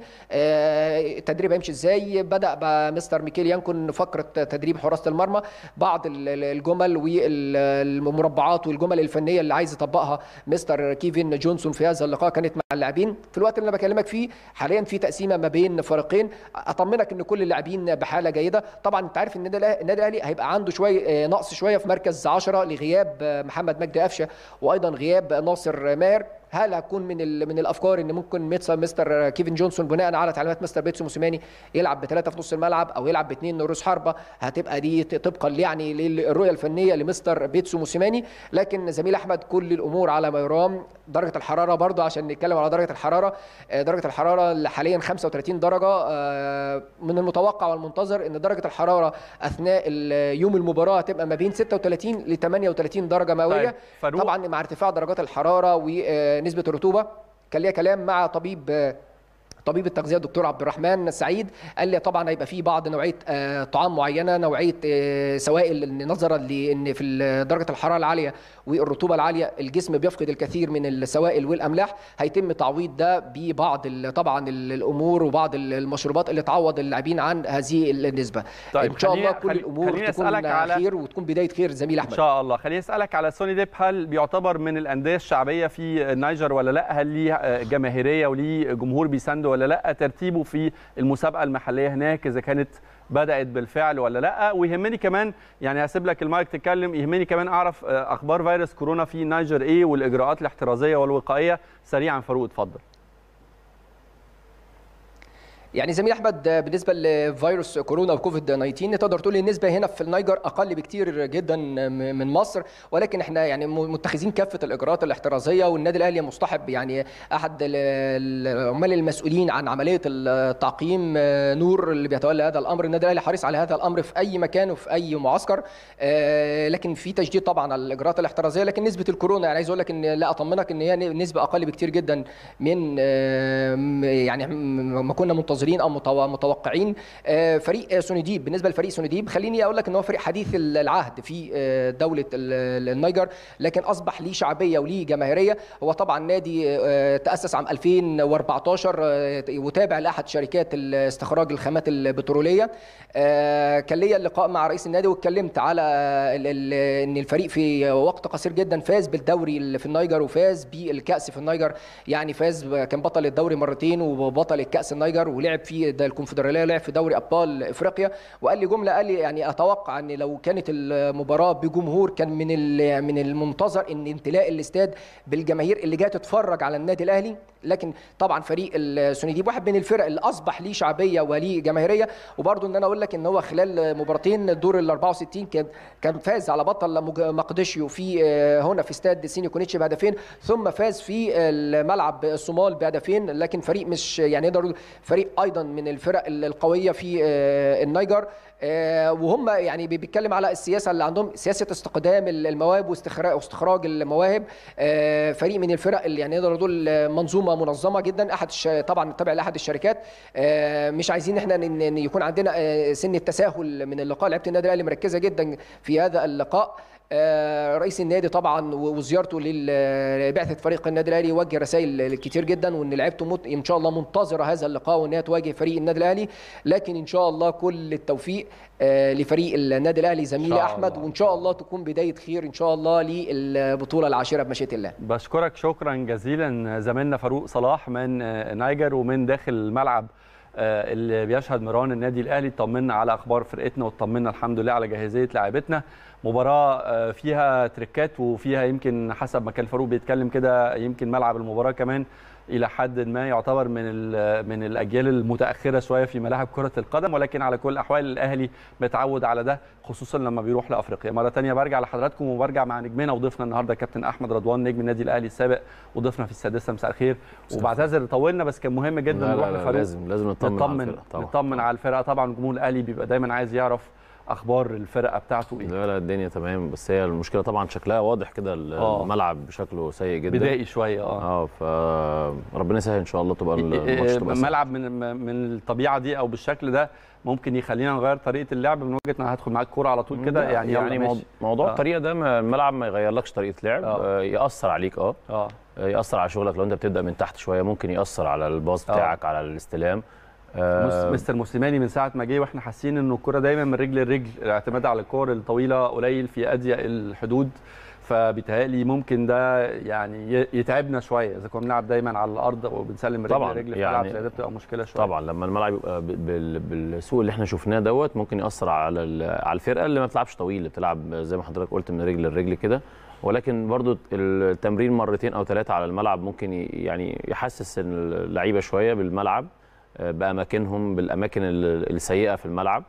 آه، التدريب هيمشي ازاي بدا بقى مستر ميكيل يانكون فقره تدريب حراسه المرمى بعض ال- ال- ال- الجمل والمربعات والجمل الفنيه اللي عايز يطبقها مستر كيفن جونسون في هذا اللقاء كانت مع اللاعبين في الوقت اللي انا بكلمك فيه حاليا في تقسيمه ما بين فريقين اطمنك ان كل اللاعبين بحاله جيده طبعا انت عارف ان النادي الأه- النادي الاهلي هيبقى عنده شويه آه، نقص شويه في مركز 10 لغياب آه، محمد مجدي قفشه وايضا غياب ناصر ماهر هل هتكون من ال- من الافكار ان ممكن مستر مستر كيفن جونسون بناء على تعليمات مستر بيتسو موسيماني يلعب بثلاثه في نص الملعب او يلعب باثنين رؤوس حربه هتبقى دي ت- طبقا يعني للرؤيه الفنيه لمستر بيتسو موسيماني لكن زميل احمد كل الامور على ما يرام درجه الحراره برضو عشان نتكلم على درجه الحراره آه، درجه الحراره اللي حاليا 35 درجه آه، من المتوقع والمنتظر ان درجه الحراره اثناء ال- يوم المباراه هتبقى ما بين 36 ل 38 درجه مئويه طيب، فاروق. طبعا مع ارتفاع درجات الحراره ونسبه الرطوبه كان ليا كلام مع طبيب آه، طبيب التغذيه الدكتور عبد الرحمن سعيد قال لي طبعا هيبقى في بعض نوعيه آه، طعام معينه نوعيه آه، سوائل إن نظرا لان في ال- درجه الحراره العاليه والرطوبه العاليه الجسم بيفقد الكثير من السوائل والاملاح هيتم تعويض ده ببعض ال- طبعا ال- الامور وبعض ال- المشروبات اللي تعوض اللاعبين عن هذه النسبه طيب، ان شاء خليني- الله كل خلي- الامور خليني تكون أسألك على- خير وتكون بدايه خير زميل ان احمد شاء الله خليني اسالك على سوني ديب هل بيعتبر من الانديه الشعبيه في النيجر ولا لا هل ليه آه، جماهيريه وليه جمهور بيسانده ولا لا ترتيبه في المسابقه المحليه هناك اذا كانت بدات بالفعل ولا لا ويهمني كمان يعني هسيب لك المايك تتكلم يهمني كمان اعرف آه، اخبار فيروس كورونا في النيجر ايه والاجراءات الاحترازيه والوقائيه سريعا فاروق اتفضل يعني زميل احمد آه، بالنسبه لفيروس كورونا او كوفيد 19 تقدر تقول النسبه هنا في النيجر اقل بكتير جدا م- من مصر ولكن احنا يعني م- متخذين كافه الاجراءات الاحترازيه والنادي الاهلي مصطحب يعني احد ال- العمال المسؤولين عن عمليه التعقيم آه، نور اللي بيتولى هذا الامر النادي الاهلي حريص على هذا الامر في اي مكان وفي اي معسكر آه، لكن في تشديد طبعا على الاجراءات الاحترازيه لكن نسبه الكورونا يعني عايز اقول لك ان لا اطمنك ان هي نسبه اقل بكتير جدا من آه، م- يعني م- ما كنا منتظرين او متو- متوقعين آه، فريق آه، سونيديب بالنسبه لفريق سونيديب خليني اقول لك ان هو فريق حديث العهد في آه، دوله ال- النيجر لكن اصبح ليه شعبيه وليه جماهيريه هو طبعا نادي آه، تاسس عام 2014 آه، وتابع لاحد شركات استخراج الخامات البتروليه آه، كان ليا اللقاء مع رئيس النادي واتكلمت على ال- ال- ان الفريق في وقت قصير جدا فاز بالدوري اللي في النيجر وفاز بالكاس في النيجر يعني فاز كان بطل الدوري مرتين وبطل الكاس النيجر ولعب في ده الكونفدراليه لعب في دوري ابطال افريقيا وقال لي جمله قال لي يعني اتوقع ان لو كانت المباراه بجمهور كان من ال- من المنتظر ان امتلاء الاستاد بالجماهير اللي جايه تتفرج على النادي الاهلي لكن طبعا فريق السونيديب واحد من الفرق اللي اصبح ليه شعبيه وليه جماهيريه وبرضه ان انا اقول لك ان هو خلال مباراتين الدور ال 64 كان كان فاز على بطل مج- مقدشيو في آه، هنا في استاد سيني كونيتشي بهدفين ثم فاز في الملعب الصومال بهدفين لكن فريق مش يعني نقدر نقول فريق ايضا من الفرق القويه في آه، النيجر آه، وهم يعني بي- بيتكلم على السياسه اللي عندهم سياسه استقدام المواهب واستخراج واستخراج المواهب آه، فريق من الفرق اللي يعني نقدر نقول منظومه منظمه جدا احد الش... طبعا تابع لاحد الشركات آه، مش عايزين احنا ان إن يكون عندنا آه، سن التساهل من اللقاء لعيبه النادي الاهلي مركزه جدا في هذا اللقاء آه، رئيس النادي طبعا و- وزيارته لبعثه فريق النادي الاهلي وجه رسائل كتير جدا وان لعيبته مت... ان شاء الله منتظره هذا اللقاء وان هي تواجه فريق النادي الاهلي لكن ان شاء الله كل التوفيق آه، لفريق النادي الاهلي زميلي شاء احمد الله. وان شاء الله تكون بدايه خير ان شاء الله للبطوله العاشره بمشيئه الله بشكرك شكرا جزيلا زميلنا فاروق صلاح من آه، نيجر ومن داخل الملعب آه، اللي بيشهد مران النادي الاهلي طمنا على اخبار فرقتنا وطمنا الحمد لله على جاهزيه لاعبتنا مباراه آه، فيها تريكات وفيها يمكن حسب ما كان فاروق بيتكلم كده يمكن ملعب المباراه كمان الى حد ما يعتبر من ال- من الاجيال المتاخره شويه في ملاعب كره القدم ولكن على كل الاحوال الاهلي متعود على ده خصوصا لما بيروح لافريقيا مره ثانيه برجع لحضراتكم وبرجع مع نجمنا وضيفنا النهارده كابتن احمد رضوان نجم النادي الاهلي السابق وضيفنا في السادسه مساء الخير وبعتذر طولنا بس كان مهم جدا لا نروح لا لا لفاروق لازم لازم نطمن على نطمن الفرقة طبعا نطمن على الفرقه طبعا جمهور الاهلي بيبقى دايما عايز يعرف اخبار الفرقه بتاعته ايه لا لا الدنيا تمام بس هي المشكله طبعا شكلها واضح كده ال- آه. الملعب شكله سيء جدا بدائي شويه اه اه فربنا يسهل ان شاء الله تبقى الماتش تبقى سهل. ملعب من من الطبيعه دي او بالشكل ده ممكن يخلينا نغير طريقه اللعب من وجهه انا هدخل معاك كوره على طول كده لا، يعني يعني يلا مو- ماشي. موضوع آه. الطريقه ده ما- الملعب ما يغيرلكش طريقه لعب آه. آه، ياثر عليك اه اه ياثر على شغلك لو انت بتبدا من تحت شويه ممكن ياثر على الباص آه. بتاعك على الاستلام مس- مستر موسيماني من ساعه ما جه واحنا حاسين انه الكره دايما من رجل لرجل الاعتماد على الكور الطويله قليل في اضيق الحدود فبيتهيألي ممكن ده يعني ي- يتعبنا شويه اذا كنا بنلعب دايما على الارض وبنسلم رجل طبعاً، لرجل في يعني ملعب زي ده بتبقى مشكله شويه طبعا لما الملعب يبقى ب- بال- بالسوق اللي احنا شفناه دوت ممكن ياثر على ال- على الفرقه اللي ما بتلعبش طويل اللي بتلعب زي ما حضرتك قلت من رجل لرجل كده ولكن برضو التمرين مرتين او ثلاثه على الملعب ممكن ي- يعني يحسس اللعيبه شويه بالملعب آه، باماكنهم بالاماكن ال- السيئه في الملعب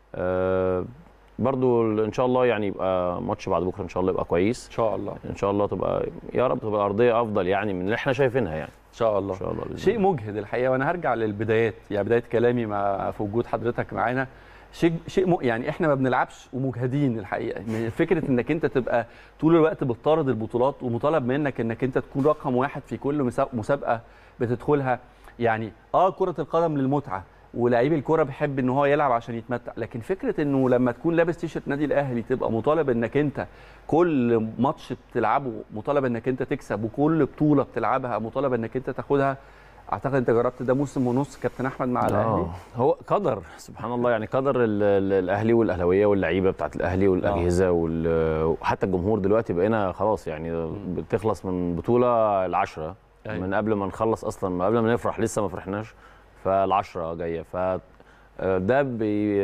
آه، برضو ال- ان شاء الله يعني يبقى ماتش بعد بكره ان شاء الله يبقى كويس ان شاء الله ان شاء الله تبقى يا رب تبقى ارضيه افضل يعني من اللي احنا شايفينها يعني ان شاء الله ان شاء الله بإذن شيء الله. مجهد الحقيقه وانا هرجع للبدايات يعني بدايه كلامي مع في وجود حضرتك معانا شيء شيء م... يعني احنا ما بنلعبش ومجهدين الحقيقه من فكره انك انت تبقى طول الوقت بتطارد البطولات ومطالب منك انك انت تكون رقم واحد في كل مسا- مسابقه بتدخلها يعني اه كره القدم للمتعه ولاعيب الكوره بيحب ان هو يلعب عشان يتمتع لكن فكره انه لما تكون لابس تيشرت نادي الاهلي تبقى مطالب انك انت كل ماتش بتلعبه مطالب انك انت تكسب وكل بطوله بتلعبها مطالب انك انت تاخدها اعتقد انت جربت ده موسم ونص كابتن احمد مع الاهلي آه. هو قدر سبحان الله يعني قدر ال- ال- الاهلي والاهلاويه واللعيبه بتاعت الاهلي والاجهزه وال- وحتى الجمهور دلوقتي بقينا خلاص يعني بتخلص من بطوله العشره أيوة. من قبل ما نخلص اصلا من قبل ما نفرح لسه ما فرحناش فالعشره جايه ف ده بي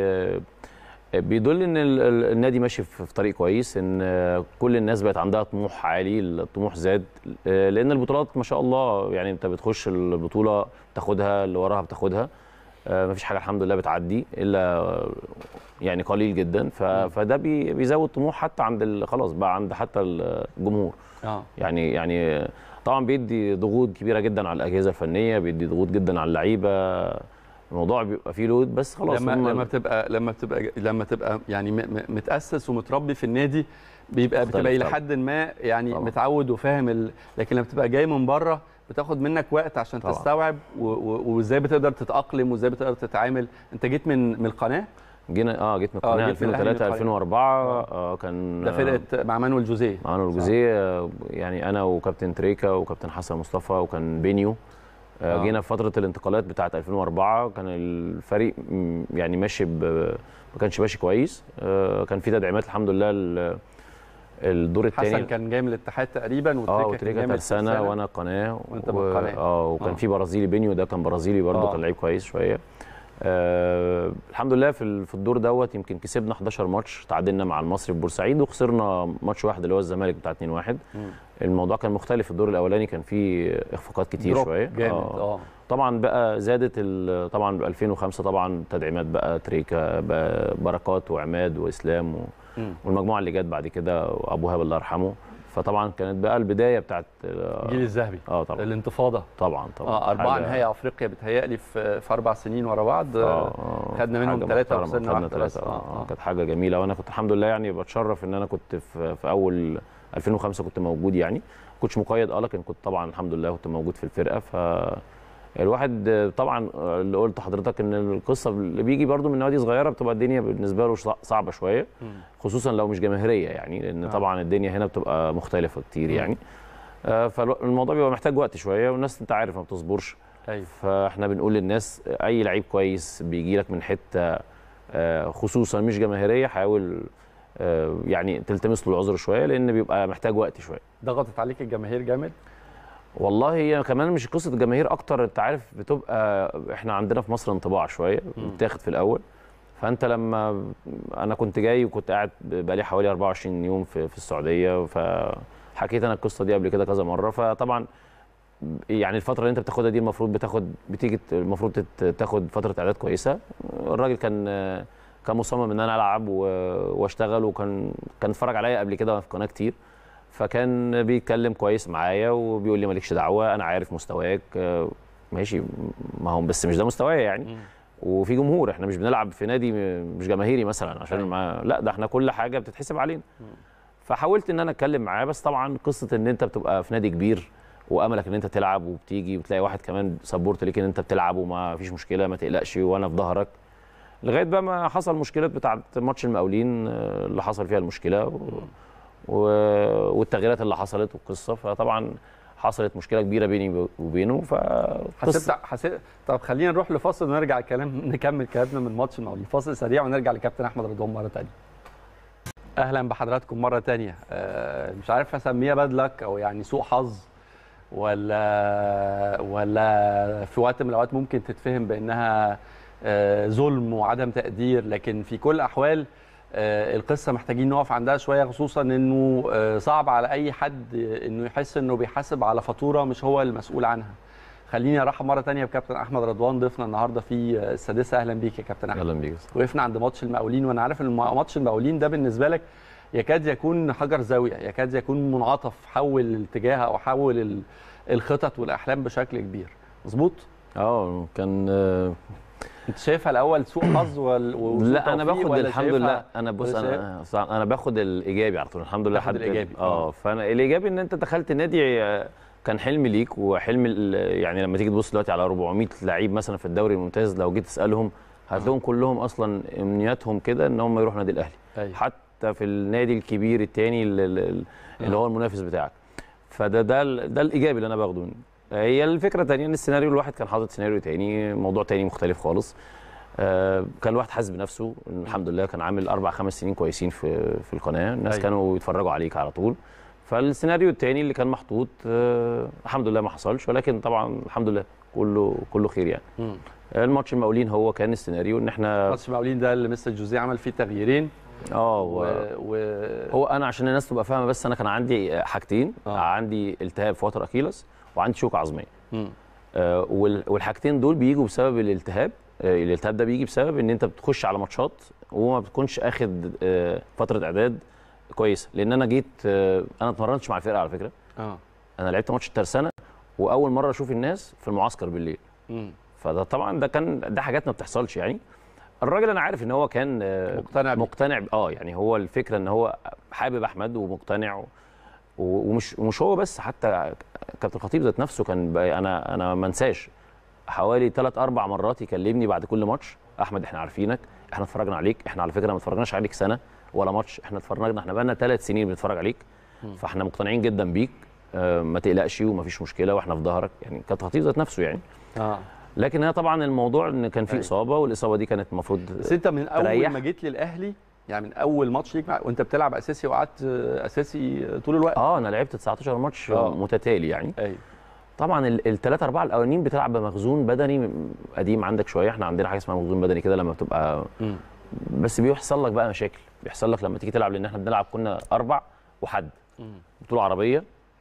بيدل ان ال- ال- النادي ماشي في في طريق كويس ان كل الناس بقت عندها طموح عالي الطموح زاد لان البطولات ما شاء الله يعني انت بتخش البطوله تاخدها اللي وراها بتاخدها آه، مفيش حاجه الحمد لله بتعدي الا يعني قليل جدا ف- فده بي- بيزود طموح حتى عند ال- خلاص بقى عند حتى الجمهور اه يعني يعني طبعا بيدي ضغوط كبيره جدا على الاجهزه الفنيه بيدي ضغوط جدا على اللعيبه الموضوع بيبقى فيه لود بس خلاص لما هم- لما بتبقى لما بتبقى لما تبقى يعني م- م- متاسس ومتربي في النادي بيبقى مختلف بتبقى الى طبعاً. حد ما يعني طبعاً. متعود وفاهم ال... لكن لما بتبقى جاي من بره بتاخد منك وقت عشان طبعاً. تستوعب و... و... وازاي بتقدر تتاقلم وازاي بتقدر تتعامل انت جيت من من القناه جينا اه جيت من آه، القناه جيت من الأهلي من 2003 القناة. 2004 آه كان ده فرقه مع مانويل جوزيه معانا الجوزيه آه، يعني انا وكابتن تريكا وكابتن حسن مصطفى وكان بينيو آه، آه. جينا في فتره الانتقالات بتاعه 2004 كان الفريق م، يعني ماشي ب... ما كانش ماشي كويس آه، كان في تدعيمات الحمد لله ال- الدور الثاني حسن كان جاي من الاتحاد تقريبا اه وتريكا كان وتريكا جاي من ترسانة الترسانة. وانا قناه وأنت و- من القناة. اه وكان آه. في برازيلي بينيو ده كان برازيلي برضه آه. كان لعيب كويس شويه آه الحمد لله في ال- في الدور دوت يمكن كسبنا 11 ماتش تعادلنا مع المصري في بورسعيد وخسرنا ماتش واحد اللي هو الزمالك بتاع 2-1 مم. الموضوع كان مختلف الدور الاولاني كان فيه اخفاقات كتير دروب شويه جامد آه. اه طبعا بقى زادت ال- طبعا ب 2005 طبعا تدعيمات بقى تريكا بقى بركات وعماد واسلام و... مم. والمجموعه اللي جت بعد كده وابو هاب الله يرحمه فطبعا كانت بقى البدايه بتاعت اه الجيل الذهبي آه طبعا الانتفاضه طبعا طبعا اه اربعه حاجة- نهائي افريقيا بتهيألي في في اربع سنين ورا بعض اه آه، آه، خدنا منهم حاجة ثلاثة محترمة، وخسرنا خدنا واحدة بس. ثلاثة آه، اه آه. آه، كانت حاجه جميله وانا كنت الحمد لله يعني بتشرف ان انا كنت في, في اول 2005 كنت موجود يعني كنتش مقيد اه لكن كنت طبعا الحمد لله كنت موجود في الفرقه ف الواحد آه، طبعا آه، اللي قلت لحضرتك ان القصه اللي بيجي برضو من نوادي صغيره بتبقى الدنيا بالنسبه له صع- صعبه شويه مم. خصوصا لو مش جماهيريه يعني لان آه. طبعا الدنيا هنا بتبقى مختلفه كتير مم. يعني آه، فالموضوع بيبقى محتاج وقت شويه والناس انت عارف ما بتصبرش ايوه فاحنا بنقول للناس اي لعيب كويس بيجي لك من حته آه، خصوصا مش جماهيريه حاول آه، يعني تلتمس له العذر شويه لان بيبقى محتاج وقت شويه ضغطت عليك الجماهير جامد والله هي كمان مش قصه الجماهير اكتر انت عارف بتبقى احنا عندنا في مصر انطباع شويه بتاخد في الاول فانت لما انا كنت جاي وكنت قاعد بقالي حوالي 24 يوم في, في السعوديه فحكيت انا القصه دي قبل كده كذا مره فطبعا يعني الفتره اللي انت بتاخدها دي المفروض بتاخد بتيجي ت- المفروض تت- تاخد فتره اعداد كويسه الراجل كان كان مصمم ان انا العب و- واشتغل وكان كان اتفرج عليا قبل كده في قناه كتير فكان بيتكلم كويس معايا وبيقول لي مالكش دعوه انا عارف مستواك آه، ماشي ما هو بس مش ده مستواي يعني وفي جمهور احنا مش بنلعب في نادي م- مش جماهيري مثلا عشان ما لا ده احنا كل حاجه بتتحسب علينا فحاولت ان انا اتكلم معاه بس طبعا قصه ان انت بتبقى في نادي كبير واملك ان انت تلعب وبتيجي وتلاقي واحد كمان سبورت ليك ان انت بتلعب وما فيش مشكله ما تقلقش وانا في ظهرك لغايه بقى ما حصل مشكله بتاعه ماتش المقاولين آه، اللي حصل فيها المشكله و... و... والتغييرات اللي حصلت والقصه فطبعا حصلت مشكله كبيره بيني وبينه ف حسيت حسيت طب خلينا نروح لفاصل ونرجع الكلام نكمل كلامنا من ماتش المقاولين فاصل سريع ونرجع لكابتن احمد رضوان مره ثانيه اهلا بحضراتكم مره ثانيه مش عارف اسميها باد لك او يعني سوء حظ ولا ولا في وقت من الاوقات ممكن تتفهم بانها آه، ظلم وعدم تقدير لكن في كل الاحوال آه، القصه محتاجين نقف عندها شويه خصوصا انه آه، صعب على اي حد انه يحس انه بيحاسب على فاتوره مش هو المسؤول عنها خليني ارحب مره ثانيه بكابتن احمد رضوان ضيفنا النهارده في السادسه اهلا بيك يا كابتن احمد اهلا بيك وقفنا عند ماتش المقاولين وانا عارف ان ماتش المقاولين ده بالنسبه لك يكاد يكون حجر زاويه يكاد يكون منعطف حول الاتجاه او حول ال- الخطط والاحلام بشكل كبير مظبوط اه كان آه، انت شايفها الاول سوء حظ ولا لا انا باخد الحمد لله انا بص انا صح- انا باخد الايجابي على طول الحمد لله تاخد حد الإيجابي. اه فانا الايجابي ان انت دخلت نادي آه، كان حلم ليك وحلم ال- يعني لما تيجي تبص دلوقتي على 400 لعيب مثلا في الدوري الممتاز لو جيت تسالهم هتلاقيهم كلهم اصلا امنياتهم كده ان هم يروحوا نادي الاهلي أيوة. حتى في النادي الكبير الثاني اللي هو المنافس بتاعك فده ده ال- ده الايجابي اللي انا باخده هي الفكره الثانيه ان السيناريو الواحد كان حاطط سيناريو تاني موضوع تاني مختلف خالص آه، كان الواحد حاسس بنفسه إن الحمد لله كان عامل اربع خمس سنين كويسين في في القناه الناس أيوة. كانوا يتفرجوا عليك على طول فالسيناريو الثاني اللي كان محطوط آه، الحمد لله ما حصلش ولكن طبعا الحمد لله كله كله خير يعني مم. الماتش المقاولين هو كان السيناريو ان احنا ماتش المقاولين ده اللي مستر جوزيه عمل فيه تغييرين اه و... و... و... هو انا عشان الناس تبقى فاهمه بس انا كان عندي حاجتين آه. آه. عندي التهاب في وتر اكيلس وعندي شوكه عظميه مم. آه، وال- والحاجتين دول بيجوا بسبب الالتهاب آه، الالتهاب ده بيجي بسبب ان انت بتخش على ماتشات وما بتكونش اخد آه، فتره اعداد كويسه لان انا جيت آه، انا ما اتمرنتش مع الفرقه على فكره اه انا لعبت ماتش الترسانه واول مره اشوف الناس في المعسكر بالليل مم. فده طبعا ده كان ده حاجات ما بتحصلش يعني الراجل انا عارف ان هو كان آه، مقتنع بيه. مقتنع ب- اه يعني هو الفكره ان هو حابب احمد ومقتنع و- ومش ومش هو بس حتى كابتن الخطيب ذات نفسه كان ب- انا انا ما انساش حوالي ثلاث اربع مرات يكلمني بعد كل ماتش احمد احنا عارفينك احنا اتفرجنا عليك احنا على فكره ما اتفرجناش عليك سنه ولا ماتش احنا اتفرجنا احنا بقالنا ثلاث سنين بنتفرج عليك فاحنا مقتنعين جدا بيك آه، ما تقلقش ومفيش مشكله واحنا في ظهرك يعني كابتن الخطيب ذات نفسه يعني اه لكن هي طبعا الموضوع ان كان في أيوة. اصابه والاصابه دي كانت المفروض بس انت من اول تريح. ما جيت للاهلي يعني من اول ماتش ليك مع... وانت بتلعب اساسي وقعدت آه، اساسي طول الوقت اه انا لعبت 19 ماتش آه. متتالي يعني ايوه طبعا الثلاثة أربعة الأولانيين بتلعب بمخزون بدني قديم عندك شوية احنا عندنا حاجة اسمها مخزون بدني كده لما بتبقى مم. بس بيحصل لك بقى مشاكل بيحصل لك لما تيجي تلعب لأن احنا بنلعب كنا أربع وحد مم. بطولة عربية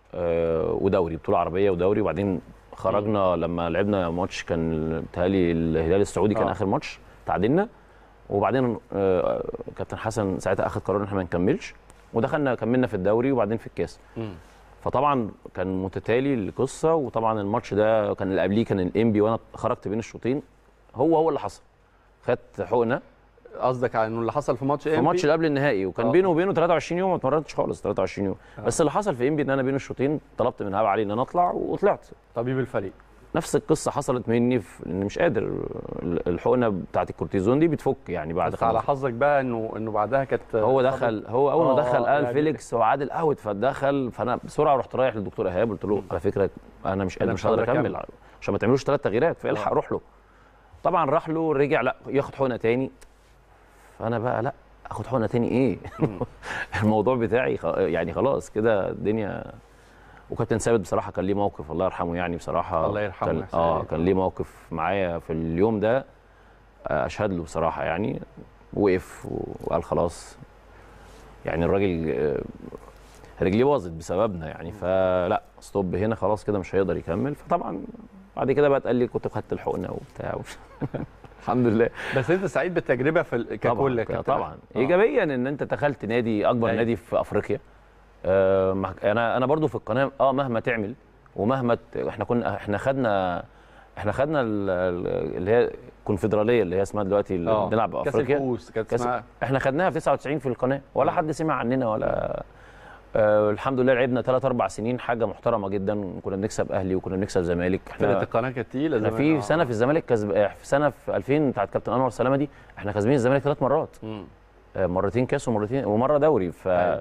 آه ودوري بطولة عربية ودوري وبعدين خرجنا لما لعبنا ماتش كان بتهيألي الهلال السعودي كان آه. آخر ماتش تعادلنا وبعدين آه كابتن حسن ساعتها أخذ قرار إن احنا ما نكملش ودخلنا كملنا في الدوري وبعدين في الكاس مم. فطبعا كان متتالي القصه وطبعا الماتش ده كان اللي قبليه كان الانبي وانا خرجت بين الشوطين هو هو اللي حصل خدت حقنه قصدك على انه اللي حصل في ماتش في الماتش اللي قبل النهائي وكان آه. بينه وبينه 23 يوم ما اتمرنتش خالص 23 يوم بس اللي حصل في انبي ان انا بين الشوطين طلبت من هاب علي ان انا اطلع وطلعت طبيب الفريق نفس القصه حصلت مني في ان مش قادر الحقنه بتاعت الكورتيزون دي بتفك يعني بعد بس على خمس حظك بقى انه انه بعدها كانت هو دخل هو اول آه، ما دخل قال يعني- فيليكس وعادل اوت فدخل فانا بسرعه رحت رايح للدكتور ايهاب قلت له على فكره انا مش قادر مش هقدر اكمل عشان ما تعملوش ثلاث تغييرات فالحق روح له طبعا راح له رجع لا ياخد حقنه تاني فانا بقى لا اخد حقنه تاني ايه الموضوع بتاعي خ- يعني خلاص كده الدنيا وكابتن ثابت بصراحه كان ليه موقف الله يرحمه يعني بصراحه الله يرحمه كان ويحسن اه إليه. كان ليه موقف معايا في اليوم ده آه، اشهد له بصراحه يعني وقف وقال خلاص يعني الراجل آه، رجليه باظت بسببنا يعني فلا ستوب هنا خلاص كده مش هيقدر يكمل فطبعا بعد كده بقى اتقال لي كنت خدت الحقنه وبتاع الحمد لله بس انت سعيد بالتجربه في ال- ككل يا طبعا, كابتن طبعا. أحمد. آه. ايجابيا ان انت دخلت نادي اكبر أيوة. نادي في افريقيا آه مع- انا انا برضو في القناه اه مهما تعمل ومهما ت- احنا كنا احنا خدنا احنا خدنا ال- ال- اللي هي الكونفدراليه اللي هي اسمها دلوقتي اللي اه بنلعب كاس افريقيا الكؤوس كانت كاس اسمها احنا خدناها في 99 في القناه ولا آه. حد سمع عننا ولا آه الحمد لله لعبنا ثلاث اربع سنين حاجه محترمه جدا كنا بنكسب اهلي وكنا بنكسب زمالك فرقه القناه كانت تقيله احنا زمان. في آه. سنه في الزمالك كسب آه، في سنه في 2000 بتاعت كابتن انور سلامه دي احنا كاسبين الزمالك ثلاث مرات مم. آه، مرتين كاس ومرتين ومره دوري ف أيوة.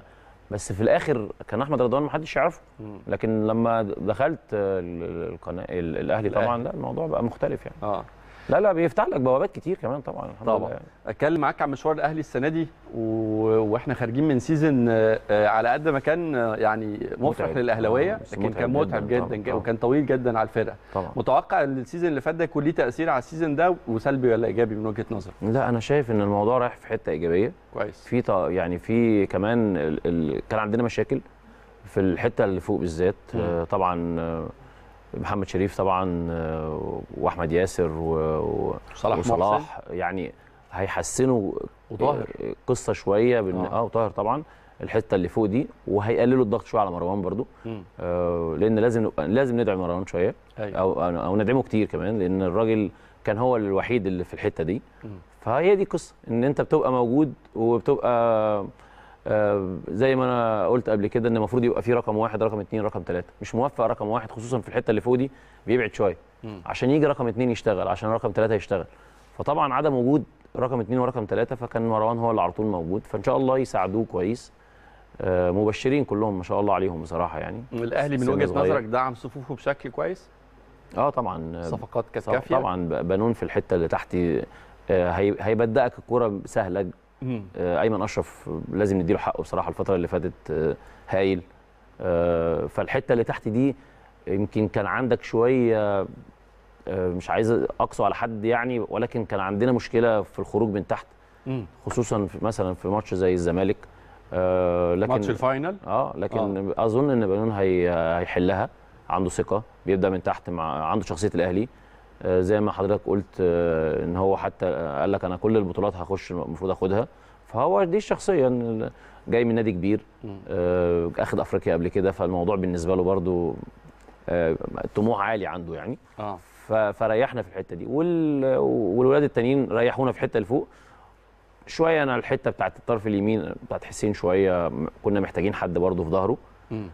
بس في الاخر كان احمد رضوان ما حدش يعرفه لكن لما دخلت ال- القناه ال- الاهلي طبعا لا الموضوع بقى مختلف يعني اه لا لا بيفتح لك بوابات كتير كمان طبعا الحمد طبعا لله يعني. اتكلم معاك عن مشوار الاهلي السنه دي و... واحنا خارجين من سيزون آه، آه، على قد ما كان آه، يعني مفرح متعب. للاهلاويه آه، بس لكن متعب كان متعب جداً جدا, طبعاً، جدا طبعاً. وكان طويل جدا على الفرقه طبعا متوقع ان السيزون اللي فات ده يكون ليه تاثير على السيزون ده وسلبي ولا ايجابي من وجهه نظرك لا انا شايف ان الموضوع رايح في حته ايجابيه كويس في ط- يعني في كمان ال... ال... كان عندنا مشاكل في الحته اللي فوق بالذات آه، طبعا آه، محمد شريف طبعا آه، واحمد ياسر و... و... صلاح وصلاح يعني هيحسنوا وطاهر. آه، قصه شويه بن... آه. اه وطاهر طبعا الحته اللي فوق دي وهيقللوا الضغط شويه على مروان برضو مم. آه لان لازم نبقى- لازم ندعم مروان شويه أيوة. او او ندعمه كتير كمان لان الراجل كان هو الوحيد اللي في الحته دي مم. فهي دي قصه ان انت بتبقى موجود وبتبقى آه، زي ما انا قلت قبل كده ان المفروض يبقى في رقم واحد رقم اثنين رقم ثلاثه مش موفق رقم واحد خصوصا في الحته اللي فوق دي بيبعد شويه مم. عشان يجي رقم اثنين يشتغل عشان رقم ثلاثه يشتغل فطبعا عدم وجود رقم اثنين ورقم ثلاثه فكان مروان هو اللي على طول موجود فان شاء الله يساعدوه كويس آه، مبشرين كلهم ما شاء الله عليهم بصراحه يعني الاهلي من سن وجهه صغير. نظرك دعم صفوفه بشكل كويس اه طبعا آه، صفقات كانت ص- كافيه طبعا ب- بنون في الحته اللي تحت آه، هي- هيبدأك الكوره سهله مم. آه، ايمن اشرف لازم نديله حقه بصراحه الفتره اللي فاتت آه، هايل آه، فالحته اللي تحت دي يمكن كان عندك شويه آه، مش عايز اقصى على حد يعني ولكن كان عندنا مشكله في الخروج من تحت مم. خصوصا في مثلا في ماتش زي الزمالك آه، لكن ماتش الفاينل اه لكن آه. اظن ان بنون هي هيحلها عنده ثقه بيبدا من تحت مع عنده شخصيه الاهلي آه زي ما حضرتك قلت آه ان هو حتى آه، قال لك انا كل البطولات هخش المفروض اخدها فهو دي الشخصيه إن جاي من نادي كبير مم. آه اخد افريقيا قبل كده فالموضوع بالنسبه له برضو آه طموح عالي عنده يعني اه ف- فريحنا في الحته دي وال... والولاد التانيين ريحونا في الحته اللي فوق شويه انا الحته بتاعت الطرف اليمين بتاعت حسين شويه م- كنا محتاجين حد برضه في ظهره مم.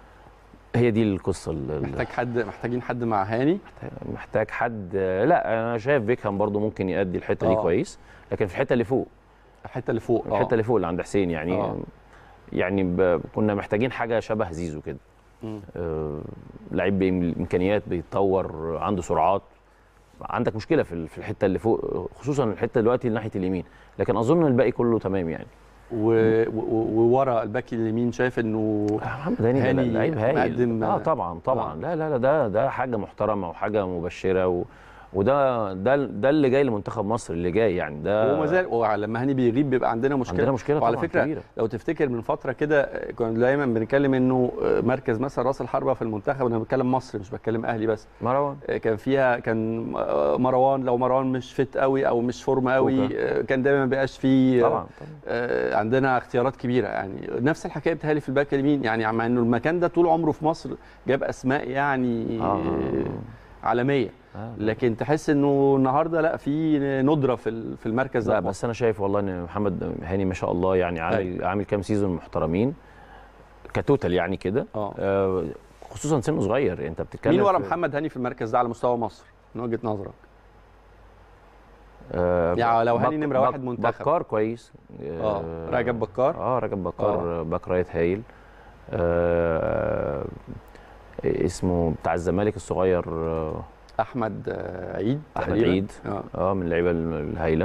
هي دي القصه ال- ال- محتاج حد محتاجين حد مع هاني محتاج حد لا انا شايف بيكهام برضه ممكن يأدي الحته دي آه. كويس لكن في الحته اللي فوق الحته اللي فوق آه. الحته اللي فوق اللي عند حسين يعني آه. يعني ب... كنا محتاجين حاجه شبه زيزو كده مم. آه، لعيب بامكانيات بيتطور عنده سرعات عندك مشكله في ال- في الحته اللي فوق خصوصا الحته دلوقتي ناحيه اليمين لكن اظن الباقي كله تمام يعني و- و- وورا الباك اليمين شايف انه محمد هاني ده هاني لعيب هايل مقدم- اه طبعا طبعا آه. لا لا لا ده ده حاجه محترمه وحاجه مبشره و... وده ده ده اللي جاي لمنتخب مصر اللي جاي يعني ده وما زال ولما هاني بيغيب بيبقى عندنا مشكله عندنا مشكله وعلى طبعا فكره كبيره لو تفتكر من فتره كده كنا دايما بنتكلم انه مركز مثلا راس الحربه في المنتخب انا بتكلم مصر مش بتكلم اهلي بس مروان كان فيها كان مروان لو مروان مش فت قوي او مش فورم قوي كان دايما ما بيبقاش فيه طبعا طبعا آه، عندنا اختيارات كبيره يعني نفس الحكايه بتهيألي في الباك اليمين يعني مع انه المكان ده طول عمره في مصر جاب اسماء يعني آه. عالميه آه. لكن تحس انه النهارده لا في ندره في ال- في المركز لا ده بس انا شايف والله ان محمد هاني ما شاء الله يعني عامل عامل كام سيزون محترمين كتوتال يعني كده اه آه، خصوصا سنه صغير انت بتتكلم مين ورا في- محمد هاني في المركز ده على مستوى مصر من وجهه نظرك آه يعني لو هاني بك- نمرة بك- واحد منتخب. بكار كويس اه رجب بكار اه رجب بكار آه. باك رايت هايل آه اسمه بتاع الزمالك الصغير آه احمد آه، عيد احمد تقريباً. عيد اه اه من اللعيبه الهايله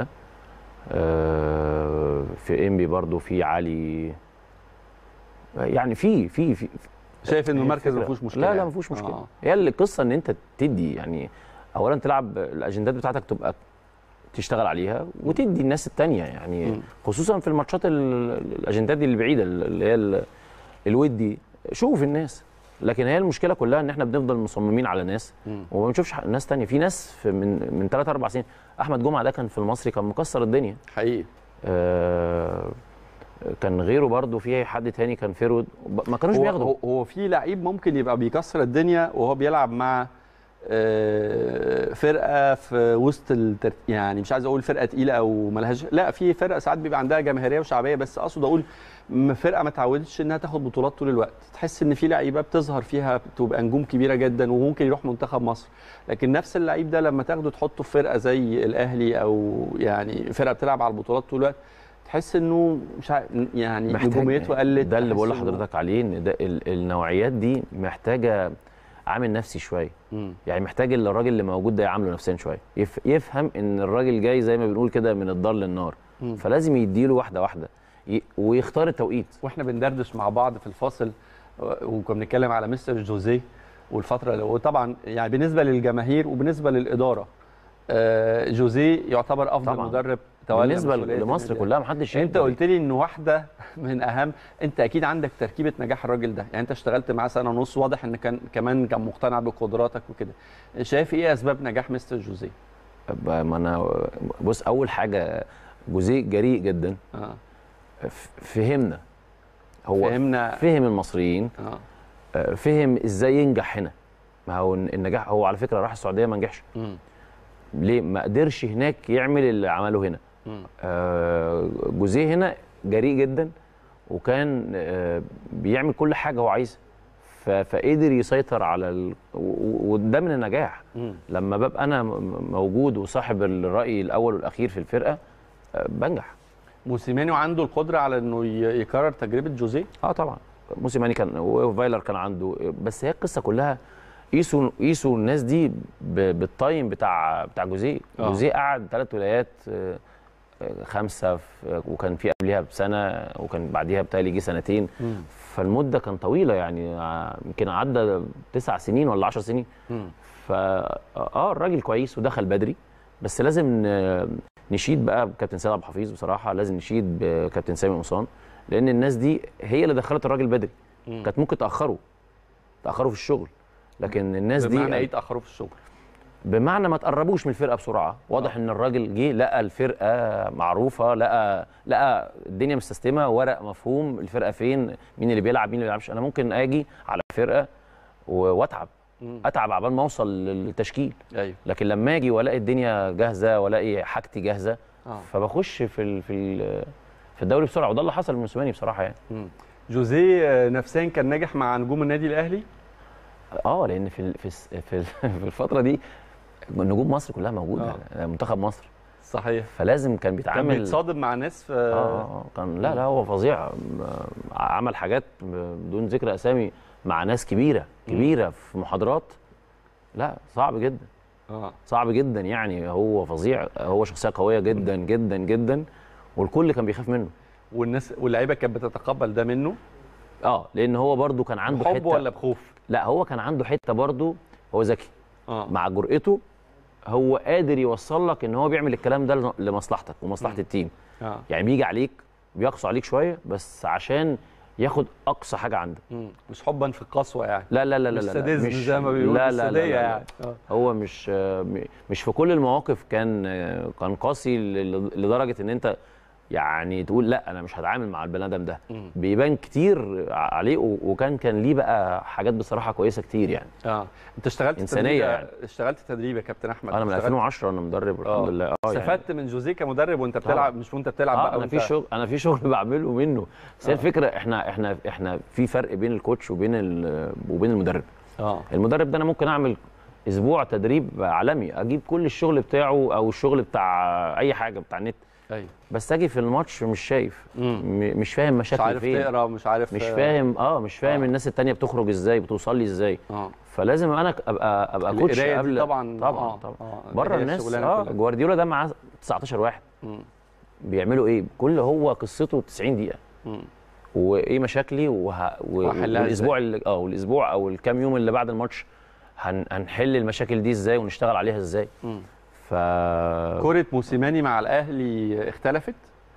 آه في انبي برضو في علي يعني في في في شايف انه هي المركز ما الفكرة. فيهوش مشكله لا لا يعني. ما فيهوش مشكله آه. هي القصه ان انت تدي يعني اولا تلعب الاجندات بتاعتك تبقى تشتغل عليها وتدي الناس التانية يعني مم. خصوصا في الماتشات ال- الاجندات دي البعيده اللي هي ال- الودي شوف الناس لكن هي المشكله كلها ان احنا بنفضل مصممين على ناس مم. وما بنشوفش ح- ناس تانية في ناس في من من 3 4 سنين احمد جمعه ده كان في المصري كان مكسر الدنيا حقيقي آه كان غيره برضو في حد تاني كان فيرود ما كانوش هو, بياخدوا هو, هو في لعيب ممكن يبقى بيكسر الدنيا وهو بيلعب مع آه، فرقه في وسط التر... يعني مش عايز اقول فرقه تقيله او ملهاش لا في فرقه ساعات بيبقى عندها جماهيريه وشعبيه بس اقصد اقول م- فرقه ما تعودتش انها تاخد بطولات طول الوقت تحس ان في لعيبه بتظهر فيها بتبقى نجوم كبيره جدا وممكن يروح منتخب مصر لكن نفس اللعيب ده لما تاخده تحطه في فرقه زي الاهلي او يعني فرقه بتلعب على البطولات طول الوقت تحس انه مش عارف يعني محتاج- نجوميته قلت ده اللي بقول تحس إنه- لحضرتك عليه ان ده ال- النوعيات دي محتاجه عامل نفسي شويه مم. يعني محتاج الراجل اللي موجود ده يعامله نفسيا شويه يف يفهم ان الراجل جاي زي ما بنقول كده من الدار للنار مم. فلازم يديله واحده واحده ي- ويختار التوقيت واحنا بندردش مع بعض في الفاصل و- وكنا بنتكلم على مستر جوزيه والفتره اللي وطبعا يعني بالنسبه للجماهير وبالنسبه للاداره آه، جوزيه يعتبر افضل طبعاً. مدرب تولى بالنسبه مسؤولية لمصر النادي كلها محدش انت يقدر- قلت لي ان واحده من اهم انت اكيد عندك تركيبه نجاح الراجل ده يعني انت اشتغلت معاه سنه ونص واضح ان كان كمان كان مقتنع بقدراتك وكده شايف ايه اسباب نجاح مستر جوزيه ب- ما انا بص اول حاجه جوزيه جريء جدا اه ف- فهمنا هو فهمنا فهم المصريين اه آه، فهم ازاي ينجح هنا ما هو النجاح هو على فكره راح السعوديه ما نجحش مم. ليه ما قدرش هناك يعمل اللي عمله هنا مم. آه، جوزيه هنا جريء جدا وكان آه، بيعمل كل حاجه هو عايزها ف- فقدر يسيطر على ال... و- و- وده من النجاح مم. لما ببقى انا م- موجود وصاحب الراي الاول والاخير في الفرقه آه، بنجح موسيماني عنده القدره على انه ي- يكرر تجربه جوزيه اه طبعا موسيماني كان وفايلر كان عنده بس هي القصه كلها قيسوا قيسوا الناس دي ب- بالتايم بتاع بتاع جوزيه آه. جوزيه قعد ثلاث ولايات آه، آه، خمسه في- وكان في قبلها بسنه وكان بعديها بتهيألي جه سنتين مم. فالمده كان طويله يعني آه، يمكن عدى تسع سنين ولا 10 سنين مم. فا اه الراجل كويس ودخل بدري بس لازم ن- نشيد بقى بكابتن سيد عبد الحفيظ بصراحه لازم نشيد بكابتن سامي قمصان لان الناس دي هي اللي دخلت الراجل بدري مم. كانت ممكن تاخره تاخره في الشغل لكن الناس دي بمعنى ايه تاخروا في الشغل بمعنى ما تقربوش من الفرقه بسرعه واضح ان الراجل جه لقى الفرقه معروفه لقى لقى الدنيا مستسلمه ورق مفهوم الفرقه فين مين اللي بيلعب مين اللي ما بيلعبش انا ممكن اجي على فرقه و- واتعب مم. اتعب عبال ما اوصل للتشكيل ايوه لكن لما اجي والاقي الدنيا جاهزه والاقي حاجتي جاهزه اه فبخش في ال في ال في الدوري بسرعه وده اللي حصل لموسيماني بصراحه يعني مم. جوزيه آه، نفسيا كان ناجح مع نجوم النادي الاهلي اه لان في ال- في الس- في, ال- في الفتره دي نجوم مصر كلها موجوده يعني منتخب مصر صحيح فلازم كان كان بيتعامل بيتصادم مع ناس في اه آه، آه، كان لا لا هو فظيع م- عمل حاجات بدون ذكر اسامي مع ناس كبيره كبيره في محاضرات لا صعب جدا اه صعب جدا يعني هو فظيع هو شخصيه قويه جدا جدا جدا والكل كان بيخاف منه والناس واللعيبه كانت بتتقبل ده منه اه لان هو برده كان عنده بحب حته ولا بخوف لا هو كان عنده حته برده هو ذكي اه مع جرأته هو قادر يوصل لك ان هو بيعمل الكلام ده لمصلحتك ومصلحه مم. التيم اه يعني بيجي عليك بيقسو عليك شويه بس عشان ياخد اقصى حاجه عندك مم. مش حبا في القسوه يعني لا لا لا لا مش لا ساديزم مش زي ما بيقولوا لا لا لا, لا, السادية لا, يعني آه. هو مش آه، م- مش في كل المواقف كان آه، كان قاسي ل- لدرجه ان انت يعني تقول لا انا مش هتعامل مع البني ادم ده مم. بيبان كتير ع- عليه و- وكان كان ليه بقى حاجات بصراحه كويسه كتير يعني اه انت اشتغلت إنسانية تدريب يعني. اشتغلت تدريب يا كابتن احمد انا من اشتغلت- 2010 وانا مدرب آه. الحمد لله اه يعني استفدت من جوزيه كمدرب وانت بتلعب مش وانت بتلعب اه بقى انا وانت في شغل انا في شغل بعمله منه بس هي الفكره احنا احنا احنا في فرق بين الكوتش وبين ال- وبين المدرب اه المدرب ده انا ممكن اعمل اسبوع تدريب عالمي اجيب كل الشغل بتاعه او الشغل بتاع اي حاجه بتاع النت ايوه بس اجي في الماتش مش شايف مم. م- مش فاهم مش مشاكل عارف فين تقرا مش عارف مش آه، فاهم اه مش فاهم آه. الناس التانية بتخرج ازاي بتوصل لي ازاي اه فلازم انا ك- ابقى ابقى كوتش القراية دي قبل طبعا طبعا آه، طبعا آه، بره هي الناس الشغلانة اه كلها. جوارديولا ده معاه 19 واحد مم. بيعملوا ايه كل هو قصته 90 دقيقه مم. وايه مشاكلي وه... و... وهحلها والاسبوع اللي اه والاسبوع او الكام يوم اللي بعد الماتش هن... هنحل المشاكل دي ازاي ونشتغل عليها ازاي مم. ف كرة موسيماني مع الاهلي اختلفت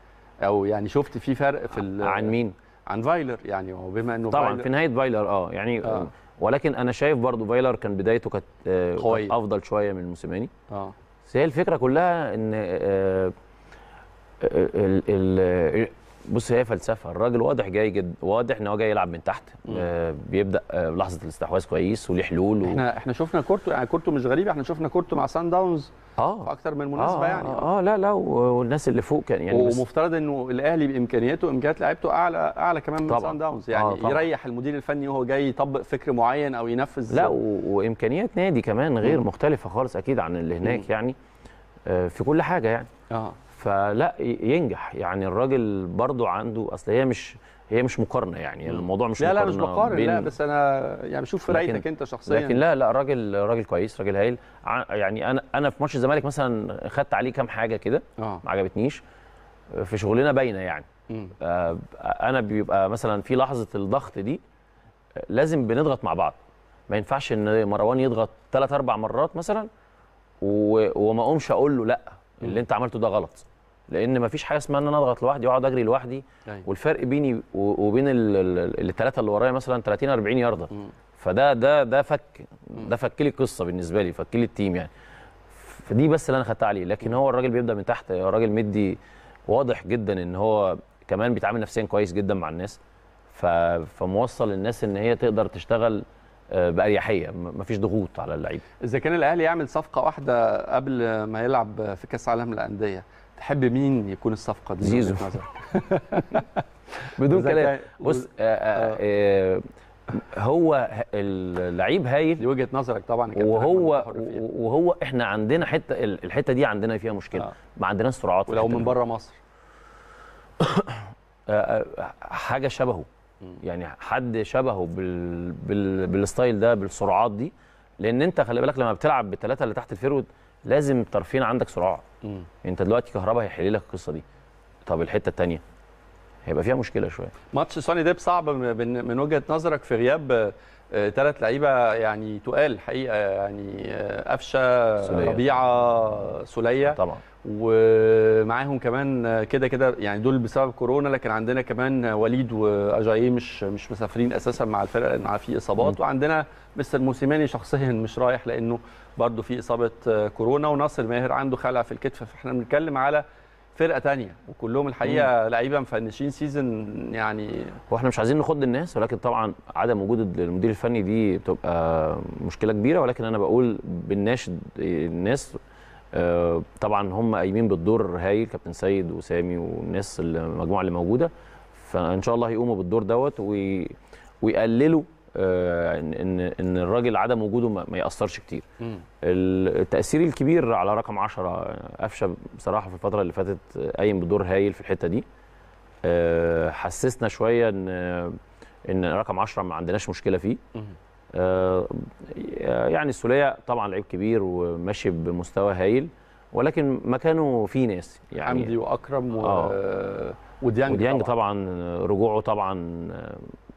او يعني شفت في فرق في ال- عن مين عن فايلر يعني هو بما انه طبعا فايلر في نهايه فايلر اه يعني آه. آه. ولكن انا شايف برضو فايلر كان بدايته كانت آه، قوية. كانت افضل شويه من موسيماني اه بس هي الفكره كلها ان آه، ال ال بص هي فلسفه الراجل واضح جاي جد واضح ان هو جاي يلعب من تحت آه بيبدا آه لحظه الاستحواذ كويس وليه حلول و... احنا احنا شفنا كورتو يعني كورتو مش غريب احنا شفنا كورتو مع سان داونز في اه اكتر من مناسبه آه يعني اه, آه لا لا و- والناس اللي فوق كان يعني بس ومفترض انه الاهلي بامكانياته امكانيات لعيبته اعلى اعلى كمان من طبعاً. سان داونز يعني آه، طبعاً. يريح المدير الفني وهو جاي يطبق فكر معين او ينفذ لا و... وامكانيات نادي كمان غير مم. مختلفه خالص اكيد عن اللي هناك مم. يعني آه في كل حاجه يعني اه فلا ي- ينجح يعني الراجل برضو عنده اصل هي مش هي مش مقارنه يعني الموضوع مش لا لا مقارنه مش بقارن بين- لا بس انا يعني بشوف في لكن- رايتك انت شخصيا لكن لا لا راجل راجل كويس راجل هايل ع- يعني انا انا في ماتش الزمالك مثلا خدت عليه كام حاجه كده اه ما عجبتنيش في شغلنا باينه يعني مم. آه، انا بيبقى مثلا في لحظه الضغط دي آه، لازم بنضغط مع بعض ما ينفعش ان مروان يضغط ثلاث اربع مرات مثلا و- وما اقومش اقول له لا اللي انت عملته ده غلط لان ما فيش حاجه اسمها ان انا اضغط لوحدي واقعد اجري لوحدي أيوة. والفرق بيني و- وبين الثلاثه اللي ورايا مثلا 30 40 يارده مم. فده ده ده فك ده فك لي القصه بالنسبه لي فك لي التيم يعني فدي بس اللي انا خدتها عليه لكن هو الراجل بيبدا من تحت الراجل مدي واضح جدا ان هو كمان بيتعامل نفسيا كويس جدا مع الناس ف... فموصل الناس ان هي تقدر تشتغل آه، باريحيه م- مفيش ضغوط على اللعيبه اذا كان الاهلي يعمل صفقه واحده قبل ما يلعب في كاس العالم للانديه تحب مين يكون الصفقه دي من زيزو. وجهة نظرك؟ بدون وإذا كلام كان- بص آه آه آه هو ه- اللعيب هايل دي وجهه نظرك طبعا يا كابتن وهو أحمد حر فيها. وهو احنا عندنا حته ال- الحته دي عندنا فيها مشكله آه. ما عندناش سرعات في ولو الحتة من دي. بره مصر آه، آه، حاجه شبهه يعني حد شبهه بال... بال... بالستايل ده بالسرعات دي لان انت خلي بالك لما بتلعب بالثلاثه اللي تحت الفيرود لازم الطرفين عندك سرعه مم. انت دلوقتي كهربا هيحل لك القصه دي طب الحته الثانيه هيبقى فيها مشكله شويه ماتش سوني ديب صعب من من وجهه نظرك في غياب ثلاث لعيبه يعني تقال الحقيقه يعني آه، قفشه سولية. ربيعه سوليه طبعا ومعاهم كمان كده كده يعني دول بسبب كورونا لكن عندنا كمان وليد واجاييه مش مش مسافرين اساسا مع الفرقه لان في اصابات وعندنا مستر موسيماني شخصيا مش رايح لانه برضه في اصابه كورونا وناصر ماهر عنده خلع في الكتف فاحنا بنتكلم على فرقه تانية وكلهم الحقيقه لعيبه مفنشين سيزون يعني هو احنا مش عايزين نخض الناس ولكن طبعا عدم وجود المدير الفني دي بتبقى مشكله كبيره ولكن انا بقول بالناشد الناس آه، طبعا هم قايمين بالدور هايل كابتن سيد وسامي والناس المجموعه اللي موجوده فان شاء الله هيقوموا بالدور دوت وي- ويقللوا آه، ان ان ان الراجل عدم وجوده ما ما ياثرش كتير التاثير الكبير على رقم 10 قفشه بصراحه في الفتره اللي فاتت قايم بدور هايل في الحته دي آه، حسسنا شويه ان ان رقم 10 ما عندناش مشكله فيه آه، يعني السوليه طبعا لعيب كبير وماشي بمستوى هايل ولكن مكانه في ناس يعني حمدي واكرم و... آه. وديانج, وديانج طبعا رجوعه طبعا آه،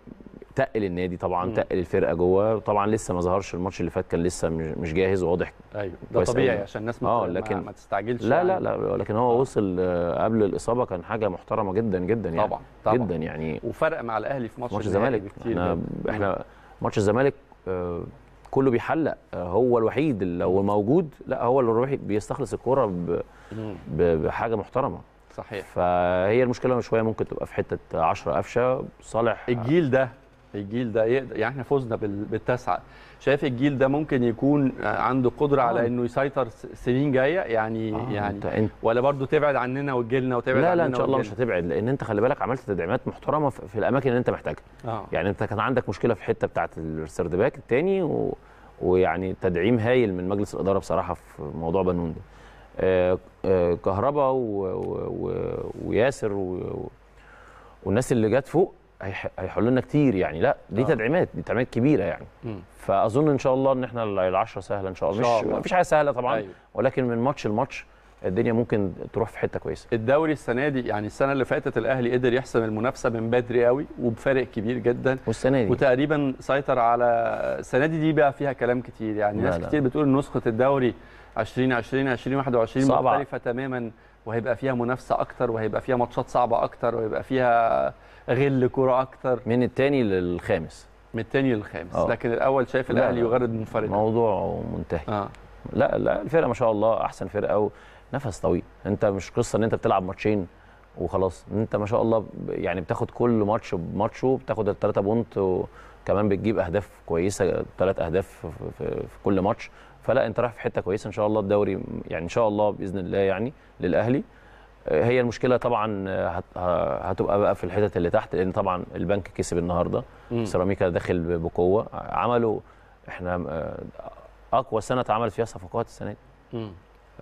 تقل النادي طبعا تقل الفرقه جوه طبعا لسه ما ظهرش الماتش اللي فات كان لسه مش مش جاهز وواضح ايوه ده كويس طبيعي أوي. عشان الناس ما, آه، ما- لكن- ما تستعجلش لا لا يعني. لا ولكن هو وصل آه، قبل الاصابه كان حاجه محترمه جدا جدا يعني طبعا طبعا جدا يعني وفرق مع الاهلي في ماتش ماتش النهائي الزمالك بكتير احنا جداً. احنا ماتش الزمالك آه، كله بيحلق آه، هو الوحيد اللي لو موجود لا هو اللي الوحيد بيستخلص الكوره ب- مم. ب- بحاجه محترمه صحيح فهي المشكله شويه ممكن تبقى في حته 10 قفشه صالح الجيل ده الجيل ده يقدر يعني احنا فزنا بال- بالتاسعه شايف الجيل ده ممكن يكون عنده قدره آه. على انه يسيطر س- سنين جايه يعني آه، يعني انت انت ولا برضو تبعد عننا وتجيلنا وتبعد لا عننا لا ان شاء الله مش وتجيلنا؟ هتبعد لان انت خلي بالك عملت تدعيمات محترمه في في الاماكن اللي انت محتاجها اه يعني انت كان عندك مشكله في الحته بتاعه السردباك الثاني و... ويعني تدعيم هايل من مجلس الاداره بصراحه في موضوع بنون ده آه آه كهربا و... و... و... وياسر و... و... والناس اللي جت فوق هيح... هيحلوا لنا كتير يعني لا دي آه. تدعيمات دي تدعيمات كبيره يعني مم. فاظن ان شاء الله ان احنا العشرة سهله ان شاء الله إن شاء مش الله. مفيش حاجه سهله طبعا أيوة. ولكن من ماتش لماتش الدنيا ممكن تروح في حته كويسه الدوري السنه دي يعني السنه اللي فاتت الاهلي قدر يحسم المنافسه من بدري قوي وبفارق كبير جدا والسنه دي وتقريبا سيطر على السنه دي دي بقى فيها كلام كتير يعني لا ناس لا. كتير بتقول إن نسخه الدوري 2020 2021 صعبة. مختلفه تماما وهيبقى فيها منافسه اكتر وهيبقى فيها ماتشات صعبه اكتر وهيبقى فيها غل كوره اكتر من الثاني للخامس من الثاني للخامس آه. لكن الاول شايف لا، الاهلي لا. يغرد منفردا موضوع منتهي اه لا لا الفرقه ما شاء الله احسن فرقه ونفس طويل انت مش قصه ان انت بتلعب ماتشين وخلاص انت ما شاء الله ب- يعني بتاخد كل ماتش بماتشه بتاخد الثلاثه بونت وكمان بتجيب اهداف كويسه ثلاث اهداف في, في, في كل ماتش فلا انت رايح في حته كويسه ان شاء الله الدوري يعني ان شاء الله باذن الله يعني للاهلي آه، هي المشكله طبعا آه، هت- ه- هتبقى بقى في الحتت اللي تحت لان طبعا البنك كسب النهارده مم. سيراميكا داخل ب- بقوه عملوا احنا آه، اقوى سنه اتعملت فيها صفقات السنه دي مم.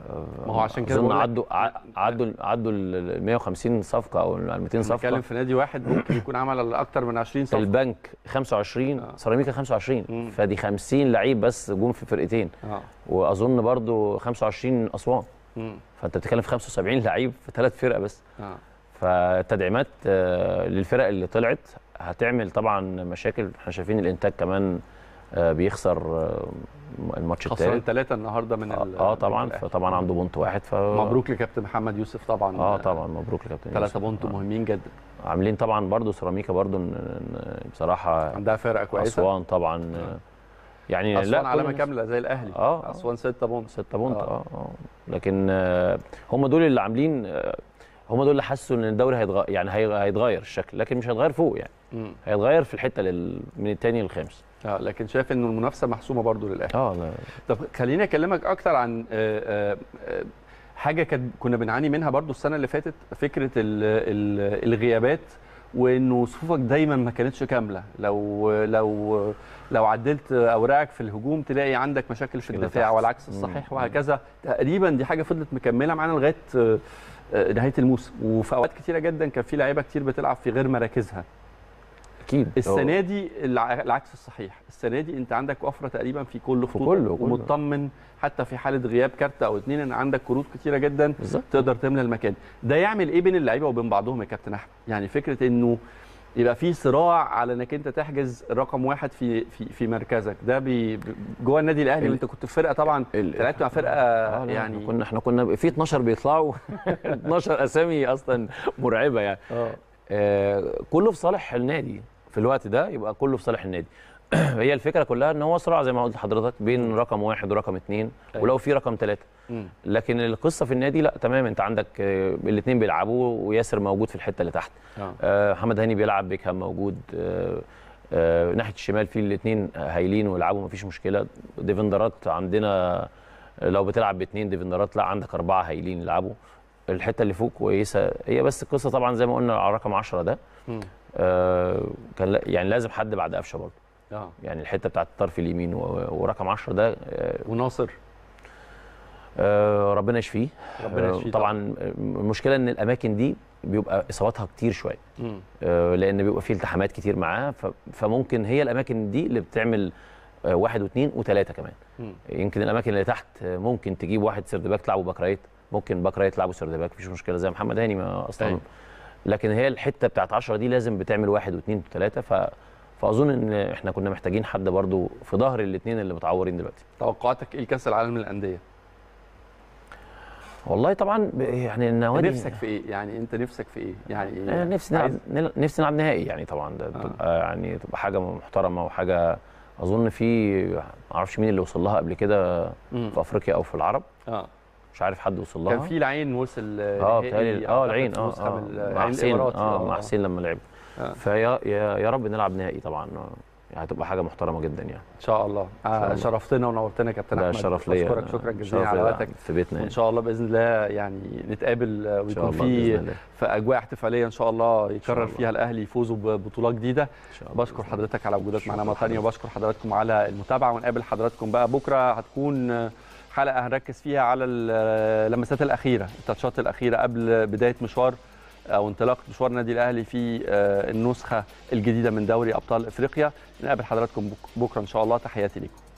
ما هو عشان كده اظن بقول لك- عدوا ع- عدوا عدوا ال 150 صفقه او ال 200 بنتكلم صفقه في نادي واحد ممكن يكون عمل اكتر من 20 صفقه البنك 25 آه. سيراميكا 25 مم. فدي 50 لعيب بس جم في فرقتين اه واظن برضو 25 اسوان مم. فانت بتتكلم في 75 لعيب في ثلاث فرق بس اه فالتدعيمات آه، للفرق اللي طلعت هتعمل طبعا مشاكل احنا شايفين الانتاج كمان آه، بيخسر آه، الماتش خسران الثالث ثلاثه النهارده من ال- اه من طبعا الأهلي. فطبعا عنده بونت واحد ف مبروك لكابتن محمد يوسف طبعا اه طبعا مبروك لكابتن ثلاثه يوسف. بونت آه. مهمين جدا عاملين طبعا برضو سيراميكا برضو ن- ن- بصراحه عندها فرقه كويسه اسوان طبعا آه. يعني اسوان كل علامه الناس- كامله زي الاهلي آه، آه. اسوان 6 بونت 6 بونت آه. اه اه لكن آه، هم دول اللي عاملين آه، هم دول اللي حسوا ان الدوري هيتغير يعني هي- هيتغير الشكل لكن مش هيتغير فوق يعني مم. هيتغير في الحته لل... من الثاني للخامس اه لكن شايف انه المنافسه محسومه برضو للاهلي اه لا طب خليني اكلمك اكتر عن آه، آه، آه، حاجه كانت كنا بنعاني منها برضو السنه اللي فاتت فكره ال ال الغيابات وانه صفوفك دايما ما كانتش كامله لو لو لو عدلت اوراقك في الهجوم تلاقي عندك مشاكل في كده الدفاع تحت. والعكس الصحيح وهكذا تقريبا دي حاجه فضلت مكمله معانا لغايه آه، آه، نهايه الموسم وفي اوقات كتيره جدا كان في لعيبه كتير بتلعب في غير مراكزها اكيد السنه دي الع- العكس الصحيح السنه دي انت عندك وفره تقريبا في كل خطوط كله- كله. ومطمن حتى في حاله غياب كارت او اتنين ان عندك كروت كتيره جدا بالظبط تقدر تملى المكان ده يعمل ايه بين اللعيبه وبين بعضهم يا كابتن احمد يعني فكره انه يبقى في صراع على انك انت تحجز رقم واحد في في في مركزك ده بي جوه النادي الاهلي ال- وانت كنت في فرقه طبعا ال- انت لعبت مع فرقه آه لا، يعني احنا كنا احنا كنا في 12 بيطلعوا 12 اسامي اصلا مرعبه يعني اه آه كله في صالح النادي في الوقت ده يبقى كله في صالح النادي هي الفكره كلها ان هو صراع زي ما قلت لحضرتك بين رقم واحد ورقم اثنين أيوة. ولو في رقم ثلاثه مم. لكن القصه في النادي لا تمام انت عندك الاثنين بيلعبوا وياسر موجود في الحته اللي تحت اه آه، محمد هاني بيلعب بيكهام موجود آه، آه، ناحيه الشمال في الاثنين هايلين ويلعبوا مفيش مشكله ديفندرات عندنا لو بتلعب باثنين ديفندرات لا عندك اربعه هايلين يلعبوا الحته اللي فوق كويسه هي بس القصه طبعا زي ما قلنا على رقم 10 ده مم. آه، كان لا- يعني لازم حد بعد قفشه برضه اه يعني الحته بتاعت الطرف اليمين و- ورقم 10 ده آه، وناصر آه، ربنا يشفيه ربنا آه، يشفيه طبعا المشكله ان الاماكن دي بيبقى اصاباتها كتير شويه مم. آه، لان بيبقى فيه التحامات كتير معاه ف- فممكن هي الاماكن دي اللي بتعمل آه، واحد واثنين وثلاثه كمان مم. يمكن الاماكن اللي تحت آه، ممكن تجيب واحد سيرد باك تلعبه باك رايت ممكن باك رايت تلعبه سيرد باك مفيش مشكله زي محمد هاني ما اصلا أيوة. لكن هي الحته بتاعت 10 دي لازم بتعمل واحد واثنين وثلاثه ف فاظن ان احنا كنا محتاجين حد برضو في ظهر الاثنين اللي متعورين دلوقتي توقعاتك ايه لكاس العالم للانديه والله طبعا ب- يعني النوادي نفسك في ايه يعني انت نفسك في ايه يعني أنا نفسي نلعب عايز- نل- نفسي نلعب نهائي يعني طبعا ده آه. تبقى يعني تبقى حاجه محترمه وحاجه اظن في ما اعرفش مين اللي وصل لها قبل كده مم. في افريقيا او في العرب اه مش عارف حد وصل لها كان في العين وصل اه نهائي بتهيألي اه أعتقد العين في اه, نسخة آه من مع العين حسين الإماراتي. اه مع حسين لما لعب آه. فيا يا, يا رب نلعب نهائي طبعا آه، يعني هتبقى حاجه محترمه جدا يعني ان شاء الله آه الله. شرفتنا ونورتنا يا كابتن ده احمد شرف ليا بشكرك شكرا جزيلا شرف على ليا وقتك في بيتنا وان يعني. شاء الله باذن الله يعني نتقابل آه، ان شاء ويكون الله باذن في الله في اجواء احتفاليه ان شاء الله يكرر الله. فيها الاهلي يفوزوا ببطوله جديده إن شاء الله بشكر بإذن الله. حضرتك على وجودك معنا شكرا مره ثانيه وبشكر حضراتكم على المتابعه ونقابل حضراتكم بقى بكره هتكون حلقه هنركز فيها على اللمسات الاخيره التاتشات الاخيره قبل بدايه مشوار او انطلاق مشوار النادي الاهلي في آه، النسخه الجديده من دوري ابطال افريقيا نقابل حضراتكم بك- بكره ان شاء الله تحياتي لكم